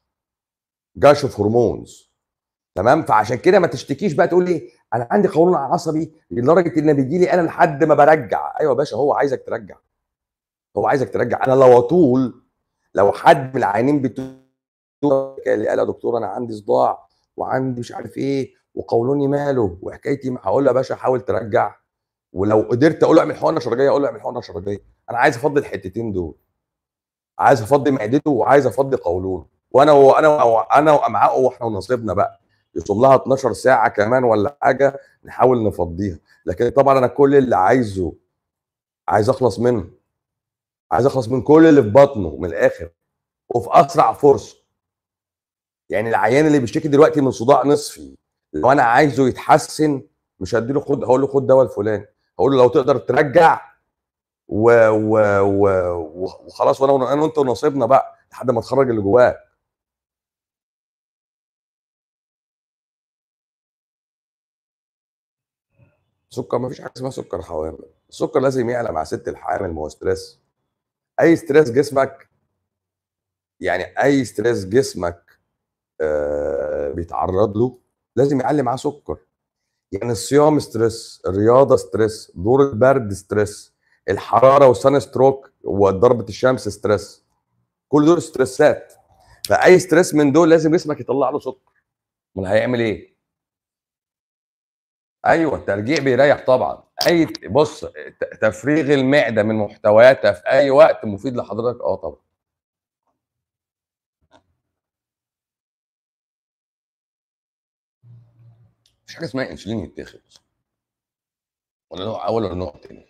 جش في هرمونز تمام فعشان كده ما تشتكيش بقى تقول لي انا عندي قولون عصبي لدرجه ان بيجي لي انا لحد ما برجع ايوه يا باشا هو عايزك ترجع هو عايزك ترجع انا لو اطول لو حد من العيانين بتقول قال يا دكتور انا عندي صداع وعندي مش عارف ايه وقولوني ماله وحكايتي هقول له يا باشا حاول ترجع ولو قدرت اقول له اعمل حقنه شرجيه اقول له اعمل حقنه شرجيه انا عايز افضي الحتتين دول عايز افضي معدته وعايز افضي قولونه وانا وانا وانا وامعائه واحنا ونصيبنا بقى يصوم لها 12 ساعه كمان ولا حاجه نحاول نفضيها لكن طبعا انا كل اللي عايزه عايز اخلص منه عايز اخلص من كل اللي في بطنه من الاخر وفي اسرع فرصه يعني العيان اللي بيشتكي دلوقتي من صداع نصفي لو انا عايزه يتحسن مش هديله خد هقول له خد دواء الفلاني هقول له لو تقدر ترجع و... و... و... وخلاص وانا انا وانت ونصيبنا بقى لحد ما تخرج اللي جواك سكر ما فيش حاجه اسمها سكر حوامل السكر لازم يعلى مع ست الحامل ما هو ستريس اي ستريس جسمك يعني اي ستريس جسمك آه بيتعرض له لازم يعلي معاه سكر يعني الصيام ستريس الرياضه ستريس دور البرد ستريس الحراره والسان ستروك وضربه الشمس ستريس كل دول ستريسات فاي ستريس من دول لازم جسمك يطلع له سكر امال هيعمل ايه ايوه الترجيع بيريح طبعا اي بص تفريغ المعده من محتوياتها في اي وقت مفيد لحضرتك اه طبعا مفيش حاجه اسمها انسولين يتاخد ولا نوع اول ولا نوع تاني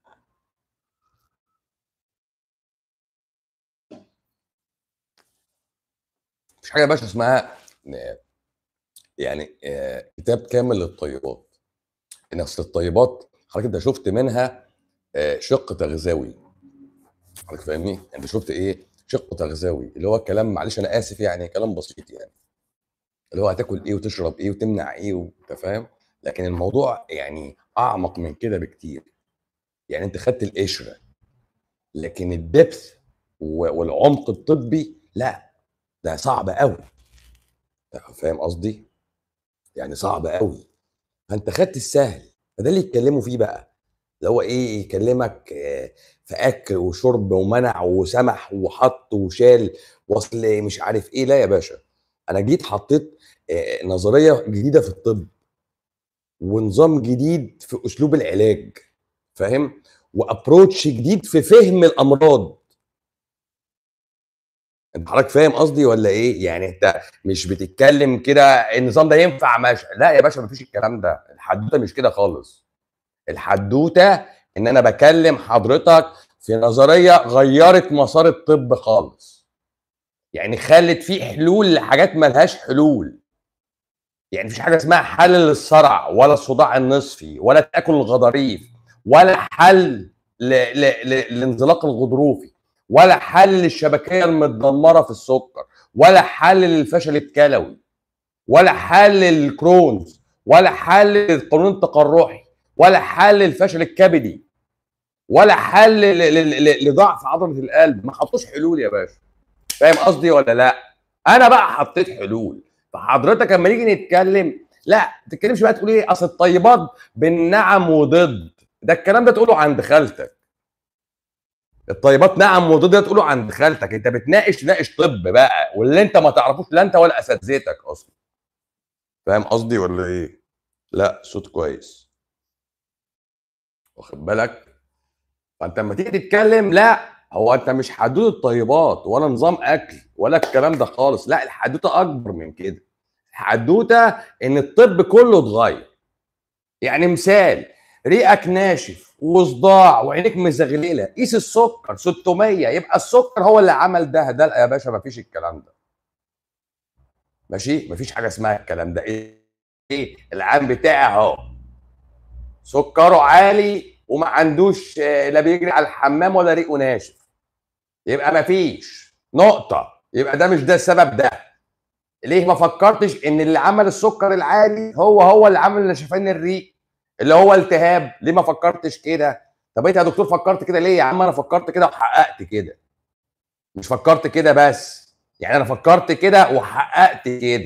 مفيش حاجه يا باشا اسمها يعني آه، كتاب كامل للطيبات ان اصل الطيبات حضرتك انت شفت منها آه، شق تغذوي حضرتك فاهمني انت شفت ايه شق تغذوي اللي هو الكلام معلش انا اسف يعني كلام بسيط يعني اللي هو هتاكل ايه وتشرب ايه وتمنع ايه انت فاهم لكن الموضوع يعني اعمق من كده بكتير يعني انت خدت القشره لكن الدبث والعمق الطبي لا ده صعب قوي فاهم قصدي يعني صعب قوي فانت خدت السهل فده اللي يتكلموا فيه بقى اللي هو ايه يكلمك آه، في اكل وشرب ومنع وسمح وحط وشال وصل مش عارف ايه لا يا باشا انا جيت حطيت آه، نظريه جديده في الطب ونظام جديد في اسلوب العلاج فاهم وابروتش جديد في فهم الامراض انت حضرتك فاهم قصدي ولا ايه يعني انت مش بتتكلم كده النظام ده ينفع ماشي لا يا باشا مفيش الكلام ده الحدوته مش كده خالص الحدوته ان انا بكلم حضرتك في نظريه غيرت مسار الطب خالص يعني خلت فيه حلول لحاجات ملهاش حلول يعني مفيش حاجه اسمها حل للصرع ولا الصداع النصفي ولا تاكل الغضاريف ولا حل للانزلاق الغضروفي ولا حل للشبكيه المتدمره في السكر ولا حل للفشل الكلوي ولا حل للكرونز ولا حل للقولون التقرحي ولا حل للفشل الكبدي ولا حل لضعف عضله القلب ما حطوش حلول يا باشا فاهم قصدي ولا لا انا بقى حطيت حلول فحضرتك لما نيجي نتكلم لا ما تتكلمش بقى تقول ايه اصل الطيبات بالنعم وضد ده الكلام ده تقوله عند خالتك الطيبات نعم وضد تقوله عند خالتك انت بتناقش تناقش طب بقى واللي انت ما تعرفوش لا انت ولا اساتذتك اصلا فاهم قصدي ولا ايه لا صوت كويس واخد بالك فانت لما تيجي تتكلم لا هو انت مش حدود الطيبات ولا نظام اكل ولا الكلام ده خالص لا الحدوته اكبر من كده الحدوته ان الطب كله اتغير يعني مثال ريقك ناشف وصداع وعينيك مزغلله قيس السكر 600 يبقى السكر هو اللي عمل ده ده يا باشا مفيش الكلام ده ماشي مفيش حاجه اسمها الكلام ده ايه العام بتاعي اهو سكره عالي وما عندوش لا بيجري على الحمام ولا ريقه ناشف يبقى مفيش نقطه يبقى ده مش ده السبب ده ليه ما فكرتش ان اللي عمل السكر العالي هو هو اللي عمل نشفان الريق اللي هو التهاب ليه ما فكرتش كده طب انت يا دكتور فكرت كده ليه يا عم انا فكرت كده وحققت كده مش فكرت كده بس يعني انا فكرت كده وحققت كده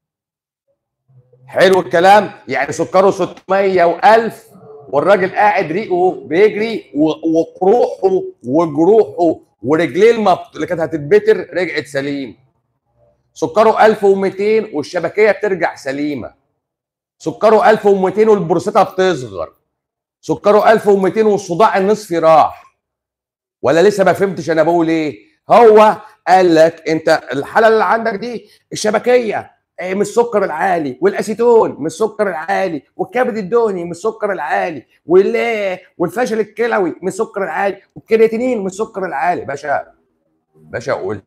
حلو الكلام يعني سكره 600 و1000 والراجل قاعد ريقه بيجري وقروحه وجروحه ورجليه اللي كانت هتتبتر رجعت سليم سكره 1200 والشبكيه بترجع سليمه سكره 1200 والبروستاتا بتصغر سكره 1200 والصداع النصفي راح ولا لسه ما فهمتش انا بقول ايه هو قال لك انت الحاله اللي عندك دي الشبكيه إيه، من السكر العالي والاسيتون من السكر العالي والكبد الدهني من السكر العالي والفشل الكلوي من السكر العالي والكرياتينين من السكر العالي باشا باشا قول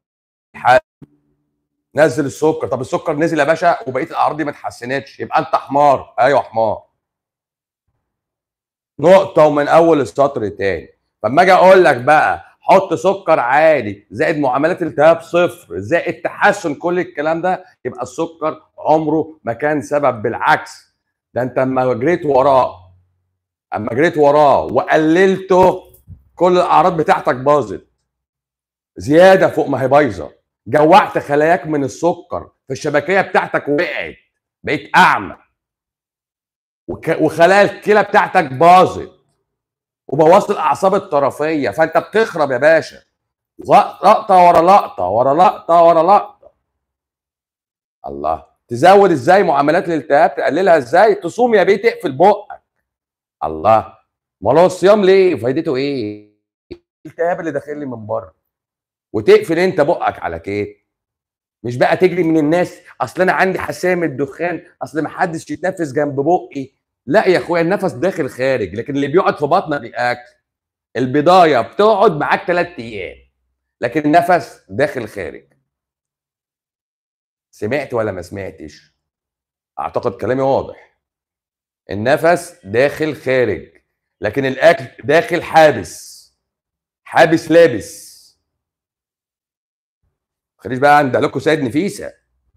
نزل السكر طب السكر نزل يا باشا وبقيه الاعراض دي ما اتحسنتش يبقى انت حمار ايوه حمار نقطه ومن اول السطر تاني فلما اجي اقول لك بقى حط سكر عالي زائد معاملات التهاب صفر زائد تحسن كل الكلام ده يبقى السكر عمره ما كان سبب بالعكس ده انت اما جريت وراه اما جريت وراه وقللته كل الاعراض بتاعتك باظت زياده فوق ما هي بايظه جوعت خلاياك من السكر فالشبكيه بتاعتك وقعت بقيت اعمى وخلايا الكلى بتاعتك باظت وبوظت الاعصاب الطرفيه فانت بتخرب يا باشا لقطه ورا لقطه ورا لقطه ورا لقطه الله تزود ازاي معاملات الالتهاب تقللها ازاي تصوم يا بيه تقفل بقك الله ما هو الصيام ليه فايدته ايه الالتهاب اللي داخل لي من بره وتقفل انت بقك على كده مش بقى تجري من الناس اصل انا عندي حساسيه من الدخان اصل ما حدش يتنفس جنب بقي لا يا اخويا النفس داخل خارج لكن اللي بيقعد في بطنك الاكل البضايه بتقعد معاك ثلاث ايام لكن النفس داخل خارج سمعت ولا ما سمعتش اعتقد كلامي واضح النفس داخل خارج لكن الاكل داخل حابس حابس لابس خليش بقى عند لكم سيد نفيسه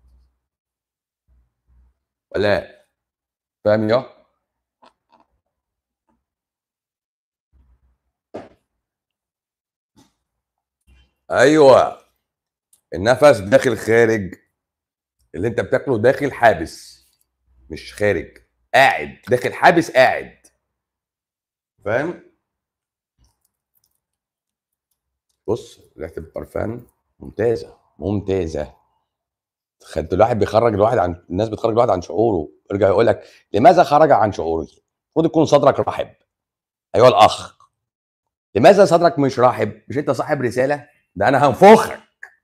ولا فاهم يا ايوه النفس داخل خارج اللي انت بتاكله داخل حابس مش خارج قاعد داخل حابس قاعد فاهم بص ريحه البرفان ممتازه ممتازه خدت الواحد بيخرج الواحد عن الناس بتخرج الواحد عن شعوره يرجع يقول لك لماذا خرج عن شعوره المفروض يكون صدرك رحب ايها الاخ لماذا صدرك مش رحب مش انت صاحب رساله ده انا هنفخك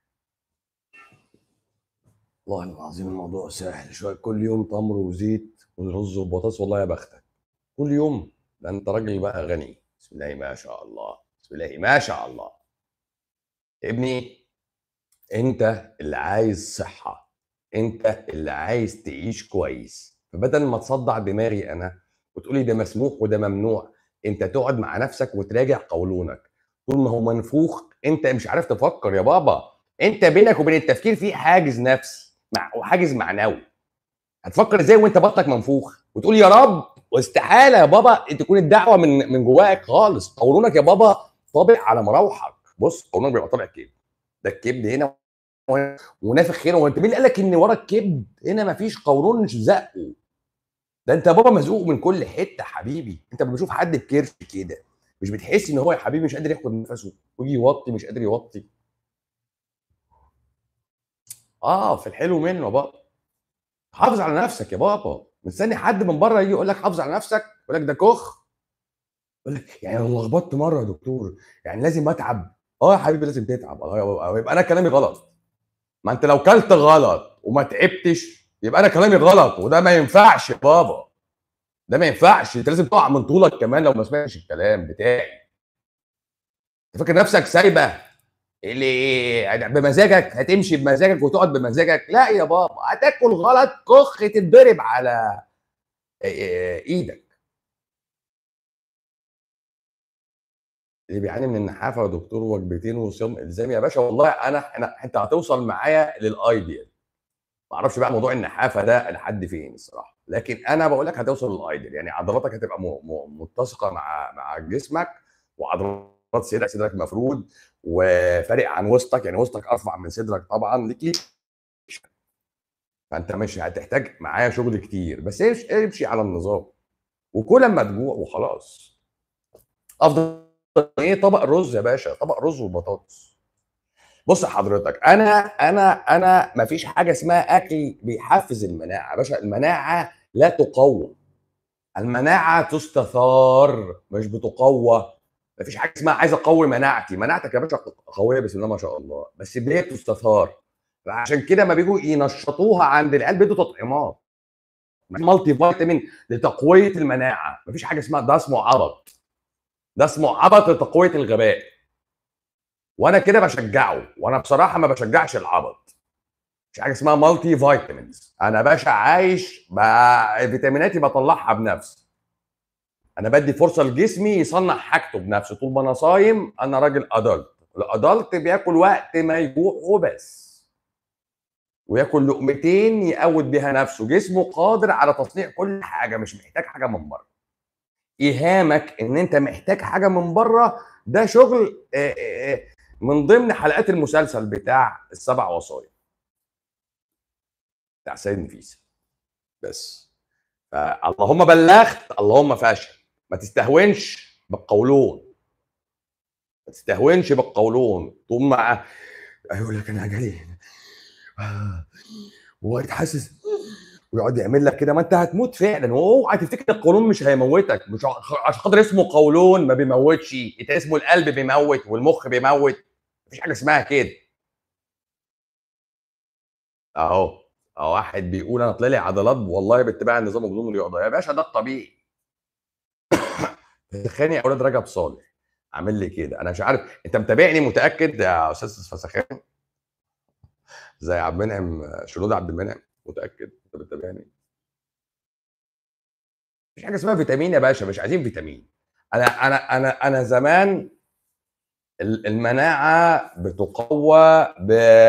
والله العظيم الموضوع سهل شويه كل يوم تمر وزيت ورز وبطاطس والله يا بختك كل يوم ده انت راجل بقى غني بسم الله ما شاء الله بسم الله ما شاء الله ابني انت اللي عايز صحه انت اللي عايز تعيش كويس فبدل ما تصدع دماغي انا وتقولي ده مسموح وده ممنوع انت تقعد مع نفسك وتراجع قولونك طول ما هو منفوخ انت مش عارف تفكر يا بابا انت بينك وبين التفكير في حاجز نفسي مع وحاجز معنوي هتفكر ازاي وانت بطنك منفوخ وتقول يا رب واستحاله يا بابا تكون الدعوه من من جواك خالص قولونك يا بابا طابع على مراوحك بص قولونك بيبقى طابع كده ده الكبد هنا ونافخ هنا وانت مين اللي قال لك ان ورا الكبد هنا مفيش قولون زقه ده انت بابا مزقوق من كل حته حبيبي انت لما بتشوف حد بكرش كده مش بتحس ان هو يا حبيبي مش قادر ياخد نفسه ويجي يوطي مش قادر يوطي اه في الحلو منه بابا حافظ على نفسك يا بابا مستني حد من بره يجي يقول لك حافظ على نفسك يقول لك ده كخ يقول لك يعني لو لخبطت مره يا دكتور يعني لازم اتعب اه يا حبيبي لازم تتعب اه يبقى انا كلامي غلط ما انت لو كلت غلط وما تعبتش يبقى انا كلامي غلط وده ما ينفعش يا بابا ده ما ينفعش انت لازم تقع من طولك كمان لو ما سمعتش الكلام بتاعي انت فاكر نفسك سايبه اللي بمزاجك هتمشي بمزاجك وتقعد بمزاجك لا يا بابا هتاكل غلط كخ تتضرب على ايدك اللي بيعاني من النحافه يا دكتور وجبتين وصيام الزامي يا باشا والله انا انا انت هتوصل معايا للايديال ما اعرفش بقى موضوع النحافه ده لحد فين الصراحه لكن انا بقول لك هتوصل للايديال يعني عضلاتك هتبقى متسقه مع مع جسمك وعضلات صدرك صدرك مفرود وفارق عن وسطك يعني وسطك ارفع من صدرك طبعا ليك فانت مش هتحتاج معايا شغل كتير بس امشي على النظام وكل ما تجوع وخلاص افضل ايه طبق رز يا باشا طبق رز وبطاطس بص حضرتك انا انا انا ما فيش حاجه اسمها اكل بيحفز المناعه يا باشا المناعه لا تقوى المناعه تستثار مش بتقوى ما فيش حاجه اسمها عايز اقوي مناعتي مناعتك يا باشا قويه بسم الله ما شاء الله بس ليه تستثار عشان كده ما بيجوا ينشطوها عند العيال بيدوا تطعيمات مالتي فيتامين لتقويه المناعه ما فيش حاجه اسمها ده اسمه عبط ده اسمه عبط لتقويه الغباء وانا كده بشجعه وانا بصراحه ما بشجعش العبط مش حاجه اسمها مالتي فيتامينز انا باشا عايش فيتاميناتي بطلعها بنفسي انا بدي فرصه لجسمي يصنع حاجته بنفسه طول ما انا صايم انا راجل ادلت الادلت بياكل وقت ما يجوع وبس وياكل لقمتين يقود بيها نفسه جسمه قادر على تصنيع كل حاجه مش محتاج حاجه من بره ايهامك ان انت محتاج حاجه من بره ده شغل آه، آه، آه، من ضمن حلقات المسلسل بتاع السبع وصايا بتاع سيد نفيس بس فاللهم بلغت اللهم فاشل ما تستهونش بالقولون ما تستهونش بالقولون طول ما يقول لك انا جالي وهو حاسس ويقعد يعمل لك كده ما انت هتموت فعلا واوعى تفتكر القولون مش هيموتك مش عشان خاطر اسمه قولون ما بيموتش انت اسمه القلب بيموت والمخ بيموت مفيش حاجه اسمها كده اهو اهو واحد بيقول انا طلع لي عضلات والله باتباع النظام الغذائي الرياضه يا باشا ده الطبيعي تخاني اولاد رجب صالح عامل لي كده انا مش عارف انت متابعني متاكد يا استاذ فسخان زي عبد المنعم شنود عبد المنعم متاكد انت بتتابعني مفيش حاجه اسمها فيتامين يا باشا مش عايزين فيتامين انا انا انا انا زمان المناعه بتقوى ب...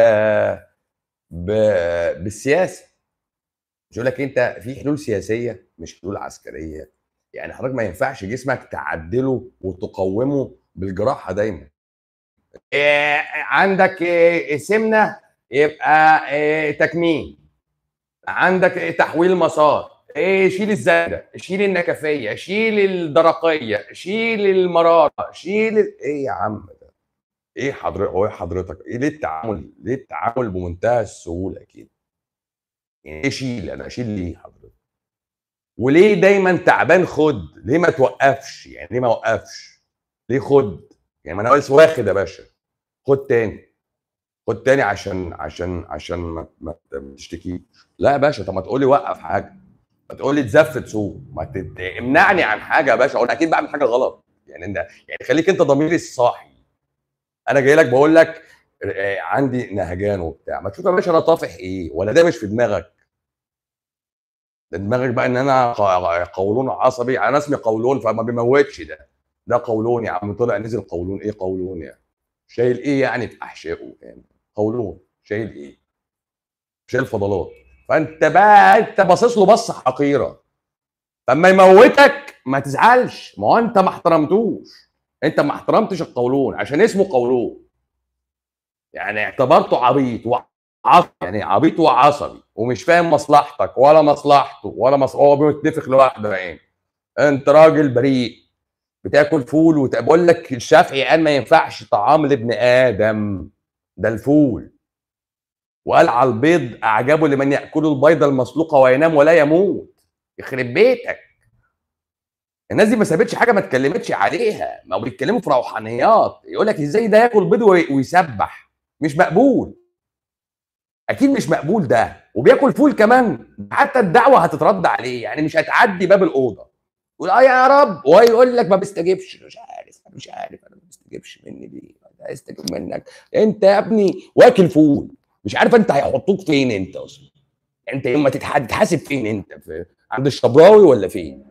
ب... بالسياسه مش يقول لك انت في حلول سياسيه مش حلول عسكريه يعني حضرتك ما ينفعش جسمك تعدله وتقومه بالجراحه دايما إيه عندك إيه سمنه يبقى إيه تكميم عندك إيه تحويل مسار ايه شيل الزايده شيل النكفيه شيل الدرقيه شيل المراره شيل ايه يا عم ده ايه حضرتك هو حضرتك ايه ليه التعامل ليه التعامل بمنتهى السهوله كده يعني ايه شيل انا اشيل ليه حضرتك وليه دايما تعبان خد ليه ما توقفش يعني ليه ما اوقفش ليه خد يعني ما انا بس واخد يا باشا خد تاني خد تاني عشان عشان عشان ما, ما تشتكيش لا يا باشا طب ما تقول لي وقف حاجه ما تقول لي تزفت سوق ما تمنعني عن حاجه يا باشا اقول اكيد بعمل حاجه غلط يعني انت يعني خليك انت ضميري الصاحي انا جاي لك بقول لك آه، عندي نهجان وبتاع ما تشوف يا باشا انا طافح ايه ولا ده مش في دماغك ده دماغك بقى ان انا قولون عصبي انا اسمي قولون فما بيموتش ده ده قولون يا عم طلع نزل قولون ايه قولون يعني شايل ايه يعني في احشائه يعني قولون شايل ايه شايل فضلات فانت بقى انت باصص له بصه حقيره فما يموتك ما تزعلش ما هو انت ما احترمتوش انت ما احترمتش القولون عشان اسمه قولون يعني اعتبرته عبيط وعصبي يعني عبيط وعصبي ومش فاهم مصلحتك ولا مصلحته ولا مص... هو بيتفق لوحده يعني انت راجل بريء بتاكل فول وتقول لك الشافعي قال ما ينفعش طعام لابن ادم ده الفول وقال على البيض اعجبه لمن ياكل البيض المسلوقه وينام ولا يموت يخرب بيتك الناس دي ما سابتش حاجه ما اتكلمتش عليها ما بيتكلموا في روحانيات يقول لك ازاي ده ياكل بيض ويسبح مش مقبول اكيد مش مقبول ده وبياكل فول كمان حتى الدعوه هتترد عليه يعني مش هتعدي باب الاوضه يقول اه يا رب ويقول لك ما بيستجيبش مش عارف انا مش عارف انا ما بيستجيبش مني دي هيستجيب منك انت يا ابني واكل فول مش عارف انت هيحطوك فين انت اصلا انت يوم ما تتحاسب فين انت في عند الشبراوي ولا فين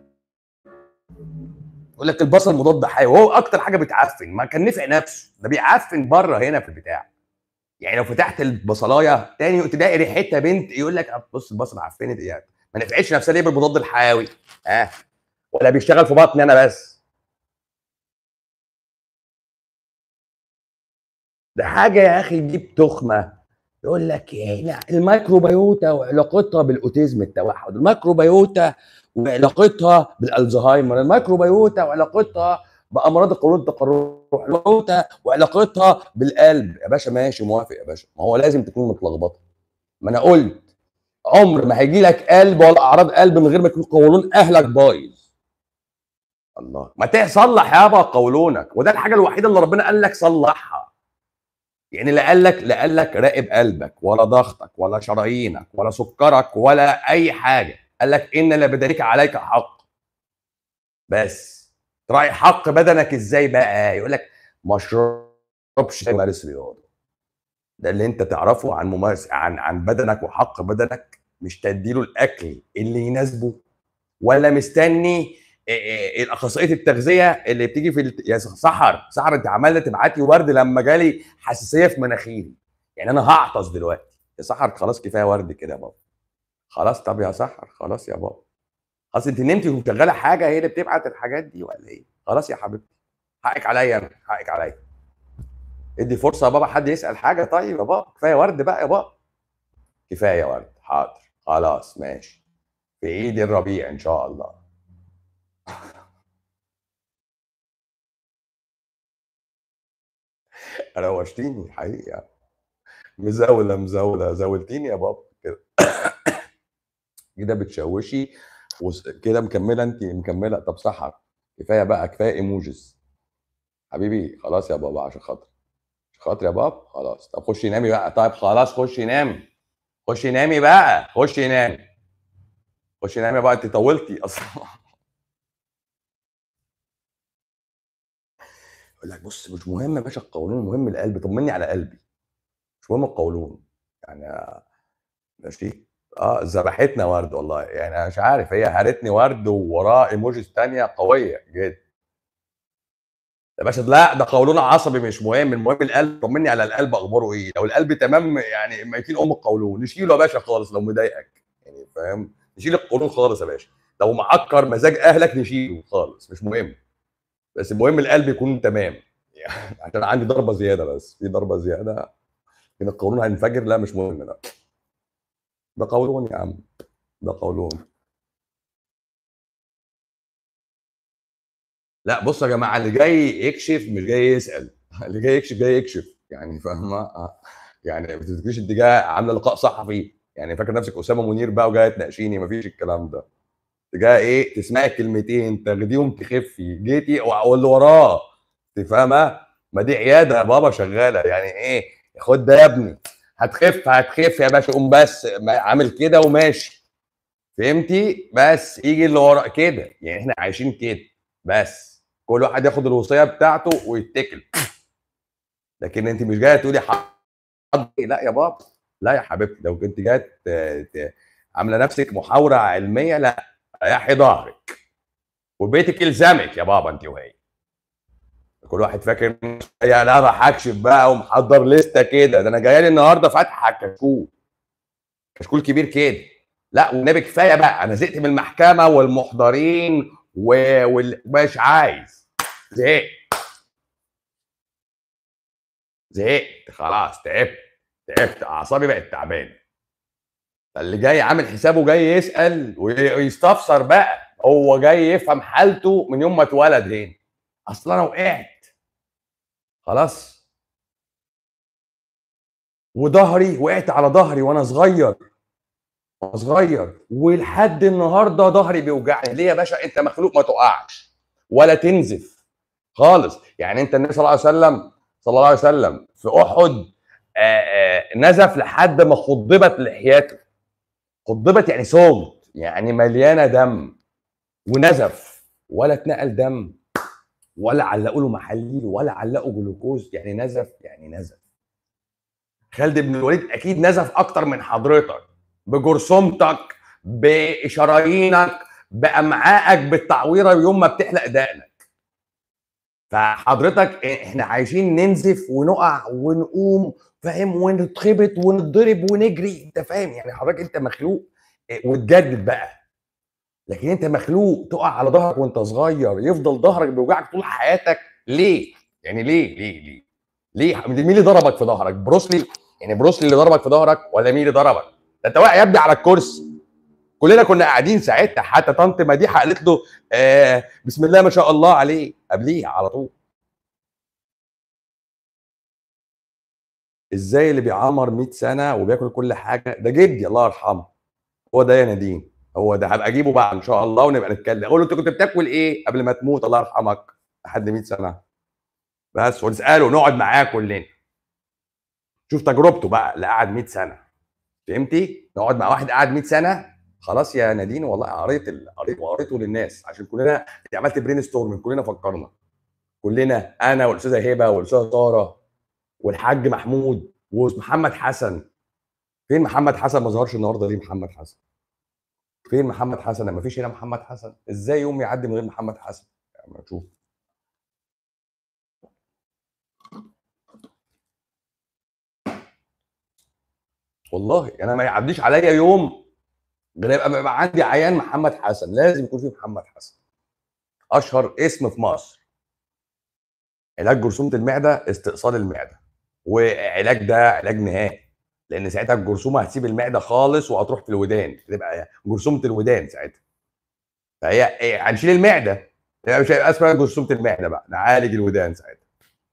يقول لك البصل مضاد حيوي وهو اكتر حاجه بتعفن ما كان نفع نفسه ده بيعفن بره هنا في البتاع يعني لو فتحت البصلايه تاني تلاقي ريحتها بنت يقول لك بص البصل عفنت ايه ما نفعتش نفسها ليه بالمضاد الحيوي ها آه. ولا بيشتغل في بطني انا بس ده حاجه يا اخي تجيب تخمه يقول لك ايه الميكروبيوتا وعلاقتها بالاوتيزم التوحد الميكروبيوتا وعلاقتها بالالزهايمر الميكروبيوتا وعلاقتها بامراض القولون التقرح الميكروبيوتا وعلاقتها بالقلب يا باشا ماشي موافق يا باشا ما هو لازم تكون متلخبطه ما انا قلت عمر ما هيجي لك قلب ولا اعراض قلب من غير ما يكون قولون اهلك بايظ الله ما تصلح يابا قولونك وده الحاجه الوحيده اللي ربنا قال لك صلحها يعني لا قال لك لا قال لك راقب قلبك ولا ضغطك ولا شرايينك ولا سكرك ولا اي حاجه قال لك ان لبدنك عليك حق بس تراعي حق بدنك ازاي بقى يقول لك ما اشربش ممارس رياضه ده اللي انت تعرفه عن ممارس عن عن بدنك وحق بدنك مش تديله الاكل اللي يناسبه ولا مستني الاخصائيه التغذيه اللي بتيجي في يا سحر سحر انت عماله تبعت لي ورد لما جالي حساسيه في مناخيري يعني انا هعطس دلوقتي يا سحر خلاص كفايه ورد كده يا بابا خلاص طب يا سحر خلاص يا بابا اصل انت نمتي وشغاله حاجه هي اللي بتبعت الحاجات دي ولا ايه خلاص يا حبيبتي حقك عليا انا حقك عليا ادي فرصه يا بابا حد يسال حاجه طيب يا بابا كفايه ورد بقى يا بابا كفايه ورد حاضر خلاص ماشي في عيد الربيع ان شاء الله روشتيني حقيقة مزاولة مزاولة زاولتيني يا بابا كده كده بتشوشي وس- كده مكملة انت مكملة طب سحر كفاية بقى كفاية ايموجيز حبيبي خلاص يا بابا عشان خاطر عشان خاطر يا بابا خلاص طب خشي نامي بقى طيب خلاص خشي نامي خشي نامي بقى خشي نامي خشي نامي بقى انت طولتي اصلا يقول لك بص مش مهم يا باشا القولون المهم القلب طمني على قلبي مش مهم القولون يعني ماشي اه ذبحتنا ورد والله يعني انا مش عارف هي هرتني ورد ووراه ايموجيز تانية قويه جدا يا باشا لا ده قولون عصبي مش مهم المهم القلب طمني على القلب اخباره ايه لو القلب تمام يعني ميتين ام القولون نشيله يا باشا خالص لو مضايقك يعني فاهم نشيل القولون خالص يا باشا لو معكر مزاج اهلك نشيله خالص مش مهم بس المهم القلب يكون تمام يعني عشان عندي ضربه زياده بس في ضربه زياده من القولون هينفجر لا مش مهم لا ده قولون يا عم ده قولون لا بص يا جماعه اللي جاي يكشف مش جاي يسال اللي جاي يكشف جاي يكشف يعني فاهمه آه. يعني ما تفتكريش انت جايه عامله لقاء صحفي يعني فاكر نفسك اسامه منير بقى وجايه تناقشيني مفيش الكلام ده انت جايه ايه تسمعي كلمتين تاخديهم تخفي جيتي واللي وراه انت فاهمه ما دي عياده يا بابا شغاله يعني ايه خد ده يا ابني هتخف هتخف يا باشا قوم بس ما- عامل كده وماشي فهمتي بس يجي اللي ورا كده يعني احنا عايشين كده بس كل واحد ياخد الوصيه بتاعته ويتكل لكن انت مش جايه تقولي حق لا يا بابا لا يا حبيبتي لو كنت جايه ت- ت- عامله نفسك محاوره علميه لا ريحي ظهرك وبيتك يلزمك يا بابا انت وهي كل واحد فاكر يا لا راح اكشف بقى ومحضر لسته كده ده انا جايه لي النهارده فاتحه كشكول كشكول كبير كده لا والنبي كفايه بقى انا زهقت من المحكمه والمحضرين و- وال- ومش عايز زهقت زهقت خلاص تعبت تعبت اعصابي بقت تعبانه اللي جاي عامل حسابه جاي يسال وي- ويستفسر بقى هو جاي يفهم حالته من يوم ما اتولد هنا اصل انا وقعت خلاص وظهري وقعت على ظهري وانا صغير وانا صغير ولحد النهارده ظهري بيوجعني ليه يا باشا انت مخلوق ما تقعش ولا تنزف خالص يعني انت النبي صلى الله عليه وسلم صلى الله عليه وسلم في احد آه، آه، نزف لحد ما خضبت لحياته خضبت يعني صوت يعني مليانه دم ونزف ولا اتنقل دم ولا علقوا له محاليل ولا علقوا جلوكوز يعني نزف يعني نزف خالد بن الوليد اكيد نزف اكتر من حضرتك بجرثومتك بشرايينك بامعائك بالتعويره يوم ما بتحلق دقنك فحضرتك احنا عايشين ننزف ونقع ونقوم فاهم ونتخبط ونتضرب ونجري انت فاهم يعني حضرتك انت مخلوق إيه، وتجدد بقى لكن انت مخلوق تقع على ظهرك وانت صغير يفضل ظهرك بيوجعك طول حياتك ليه؟ يعني ليه ليه ليه؟ ليه؟ مين اللي ضربك في ظهرك؟ بروسلي يعني بروسلي اللي ضربك في ظهرك ولا مين اللي ضربك؟ ده انت واقع يا ابني على الكرسي كلنا كنا قاعدين ساعتها حتى طنط مديحه قالت له آه بسم الله ما شاء الله عليه قبليها على طول ازاي اللي بيعمر 100 سنه وبياكل كل حاجه ده جدي الله يرحمه هو ده يا نادين هو ده هبقى اجيبه بقى ان شاء الله ونبقى نتكلم اقول له انت كنت بتاكل ايه قبل ما تموت الله يرحمك لحد 100 سنه بس ونساله نقعد معاه كلنا شوف تجربته بقى اللي قعد 100 سنه فهمتي نقعد مع واحد قعد 100 سنه خلاص يا نادين والله قريت ال- قريت وقريته للناس عشان كلنا انت عملت برين ستورم كلنا فكرنا كلنا انا والاستاذه هبه والاستاذه ساره والحاج محمود ومحمد حسن فين محمد حسن ما ظهرش النهارده ليه محمد حسن فين محمد حسن ما فيش هنا محمد حسن ازاي يوم يعدي من غير محمد حسن يعني نشوف والله انا ما يعديش عليا يوم غير يبقى يبقى عندي عيان محمد حسن لازم يكون فيه محمد حسن اشهر اسم في مصر علاج جرثومه المعده استئصال المعده وعلاج ده علاج نهائي لان ساعتها الجرثومه هتسيب المعده خالص وهتروح في الودان تبقى جرثومه الودان ساعتها فهي إيه، هنشيل المعده يعني مش هيبقى اسمها جرثومه المعده بقى نعالج الودان ساعتها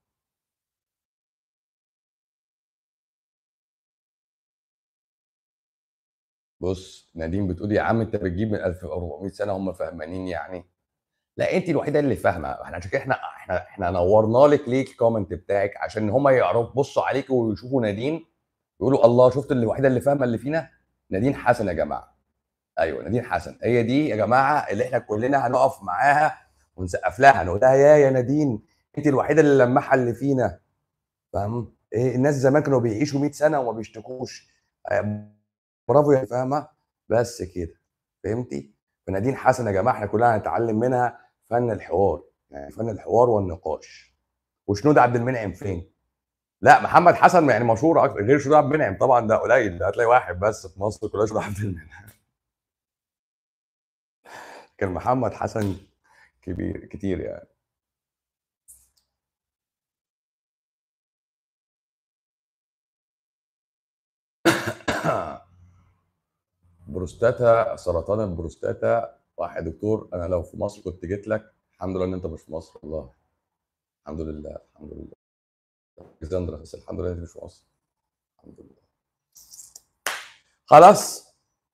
بص نادين بتقول يا عم انت بتجيب من 1400 سنه هم فهمانين يعني لا انت الوحيده اللي فاهمه احنا عشان كده احنا احنا احنا نورنا لك ليه الكومنت بتاعك عشان هم يعرفوا بصوا عليك ويشوفوا نادين يقولوا الله شفت الوحيده اللي فاهمه اللي فينا نادين حسن يا جماعه ايوه نادين حسن هي دي يا جماعه اللي احنا كلنا هنقف معاها ونسقف لها نقول لها يا يا نادين انت الوحيده اللي لمحها اللي فينا فاهم ايه الناس زمان كانوا بيعيشوا 100 سنه وما بيشتكوش آه، برافو يا فاهمه بس كده فهمتي فنادين حسن يا جماعه احنا كلنا هنتعلم منها فن الحوار يعني فن الحوار والنقاش وشنود عبد المنعم فين لا محمد حسن يعني مشهور اكتر غير شنود عبد المنعم طبعا ده قليل ده هتلاقي واحد بس في مصر كلها شنود عبد المنعم كان محمد حسن كبير كتير يعني بروستاتا سرطان البروستاتا واحد دكتور انا لو في مصر كنت جيت لك الحمد لله ان انت مش في مصر والله الحمد لله الحمد لله الكسندرا بس الحمد لله انت مش في مصر الحمد لله خلاص